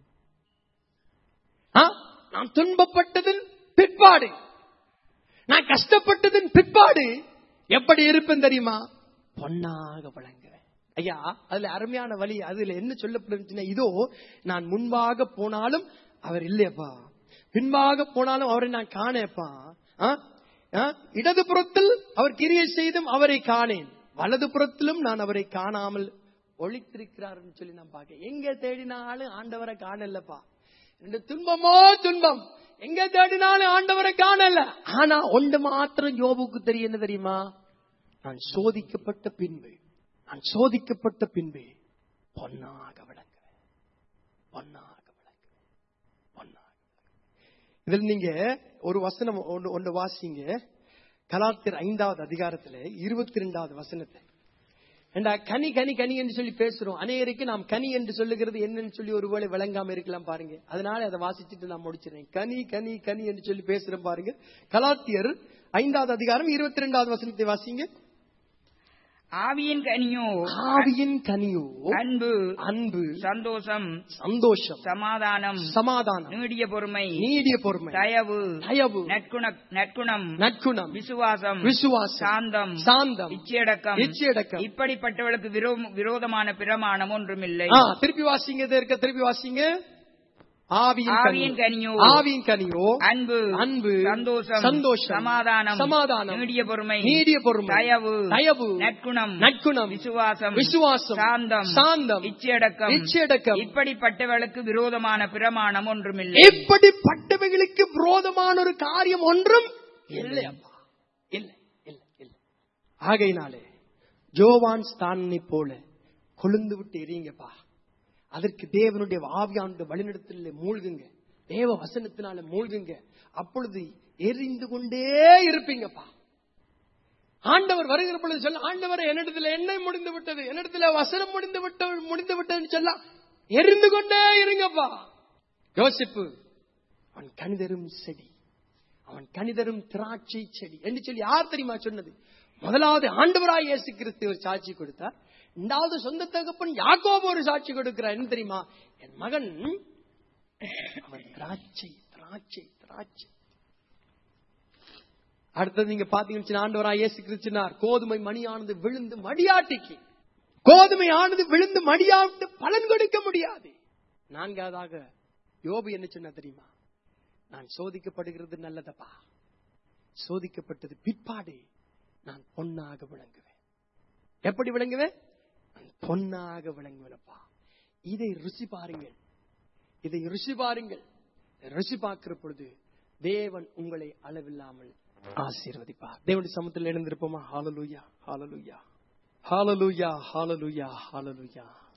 ஆ? நான் துன்பப்பட்டதின் பிற்பாடு நான் கஷ்டப்பட்டதின் பிற்பாடு எப்படி இருப்பேன் தெரியுமா பொன்னாக விளங்குவேன் ஐயா அதுல அருமையான வழி அதுல என்ன சொல்லப்படுச்சுன்னா இதோ நான் முன்பாக போனாலும் அவர் இல்லையப்பா பின்பாக போனாலும் அவரை நான் காணேப்பா ஆ? ஆ? இடது புறத்தில் அவர் கிரியை செய்தும் அவரை காணேன் வலது புறத்திலும் நான் அவரை காணாமல் ஒளித்திருக்கிறார்னு சொல்லி நான் பார்க்க எங்க தேடினாலும் ஆண்டவரை காணலப்பா இந்த துன்பமோ துன்பம் எங்க தேடினாலும் ஆண்டவரை காணல ஆனா ஒன்று மாத்திரம் யோபுக்கு தெரியும் என்ன தெரியுமா நான் சோதிக்கப்பட்ட பின்பு நான் சோதிக்கப்பட்ட பின்பு பொன்னாக விளங்குவேன் பொன்னாக விளங்குவேன் பொன்னாக விளங்குவேன். இதில் நீங்க ஒரு வசனம் ஒன்று ஒன்று வாசிங்க கலாத்திர ஐந்தாவது அதிகாரத்துல இருபத்தி ரெண்டாவது வசனத்தை ஏண்டா கனி கனி கனி என்று சொல்லி பேசுறோம் அநேகருக்கு நாம் கனி என்று சொல்லுகிறது என்னன்னு சொல்லி ஒருவேளை விளங்காம இருக்கலாம் பாருங்க அதனால அதை வாசிச்சுட்டு நான் முடிச்சிடறேன் கனி கனி கனி என்று சொல்லி பேசுறேன் பாருங்க கலாத்தியர் ஐந்தாவது அதிகாரம் இருபத்தி ரெண்டாவது வசனத்தை வாசிங்க ஆவியின் கனியோ ஆவியின் கனியோ அன்பு அன்பு சந்தோஷம் சந்தோஷம் சமாதானம் சமாதானம் நீடிய பொறுமை நீடிய பொறுமை தயவு தயவு நற்குண நற்குணம் நற்குணம் விசுவாசம் விசுவாசம் சாந்தம் சாந்தம் இச்சையடக்கம் இச்சையடக்கம் இப்படிப்பட்டவளுக்கு விரோ- விரோதமான பிரமாணம் ஒன்றுமில்லை ஆ, திருப்பி வாசிங்க இது இருக்க திருப்பி வாசிங்க ஆவியின் ஆவியின் கனியோ கனியோ ஆவியின் கனியோ அன்பு அன்பு சந்தோஷம் சந்தோஷம் சமாதானம் சமாதானம் நீடிய பொறுமை நீடிய பொறுமை தயவு தயவு நற்குணம் நற்குணம் விசுவாசம் விசுவாசம் சாந்தம் சாந்தம் இச்சையடக்கம் இச்சையடக்கம் இப்படிப்பட்டவளுக்கு விரோதமான பிரமாணம் ஒன்றுமில்லை இப்படிப்பட்டவைகளுக்கு விரோதமான ஒரு காரியம் ஒன்றும் இல்லை அப்பா இல்லை இல்லை இல்லை ஆகையினாலே ஜோவான் ஸ்தானை போல கொழுந்து விட்டு எரியுங்கப்பா அதற்கு தேவனுடைய ஆவியானுடைய வழிநடத்தல மூழ்குங்க தேவ வசனத்தினால மூழ்குங்க அப்பொழுது எரிந்து கொண்டே இருப்பீங்கப்பா ஆண்டவர் வருகிற பொழுது சொல்ல ஆண்டவர் என்னிடத்துல எண்ணெய் முடிந்து விட்டது என்னிடத்துல வசனம் முடிந்து விட்ட முடிந்து விட்டதுன்னு சொல்ல எரிந்து கொண்டே இருங்கப்பா யோசிப்பு அவன் கணிதரும் செடி அவன் கணிதரும் திராட்சை செடி என்று சொல்லி யார் தெரியுமா சொன்னது முதலாவது ஆண்டவராய் இயேசு கிறிஸ்து ஒரு சாட்சி கொடுத்தார் இரண்டாவது சொந்த தகப்பன் யாக்கோபு ஒரு சாட்சி கொடுக்கிறார் என்ன தெரியுமா என் மகன் அவன் திராட்சை திராட்சை திராட்சை அடுத்தது நீங்க பாத்தீங்கன்னா ஆண்டவராய் இயேசு கிறிஸ்தினார் கோதுமை மணியானது விழுந்து மடியாட்டிக்கு கோதுமை ஆனது விழுந்து மடியாட்டு பலன் கொடுக்க முடியாது நான்காவதாக யோபு என்ன சொன்னா தெரியுமா நான் சோதிக்கப்படுகிறது நல்லதப்பா சோதிக்கப்பட்டது பிற்பாடு நான் பொன்னாக விளங்குவேன் எப்படி விளங்குவேன் நான் பொன்னாக விளங்குவேனப்பா இதை ருசி பாருங்கள் இதை ருசி பாருங்கள் ருசி பார்க்கிற பொழுது தேவன் உங்களை அளவில்லாமல் ஆசீர்வதிப்பார் தேவனுடைய சமத்தில் எழுந்திருப்போமா hallelujah hallelujah hallelujah hallelujah hallelujah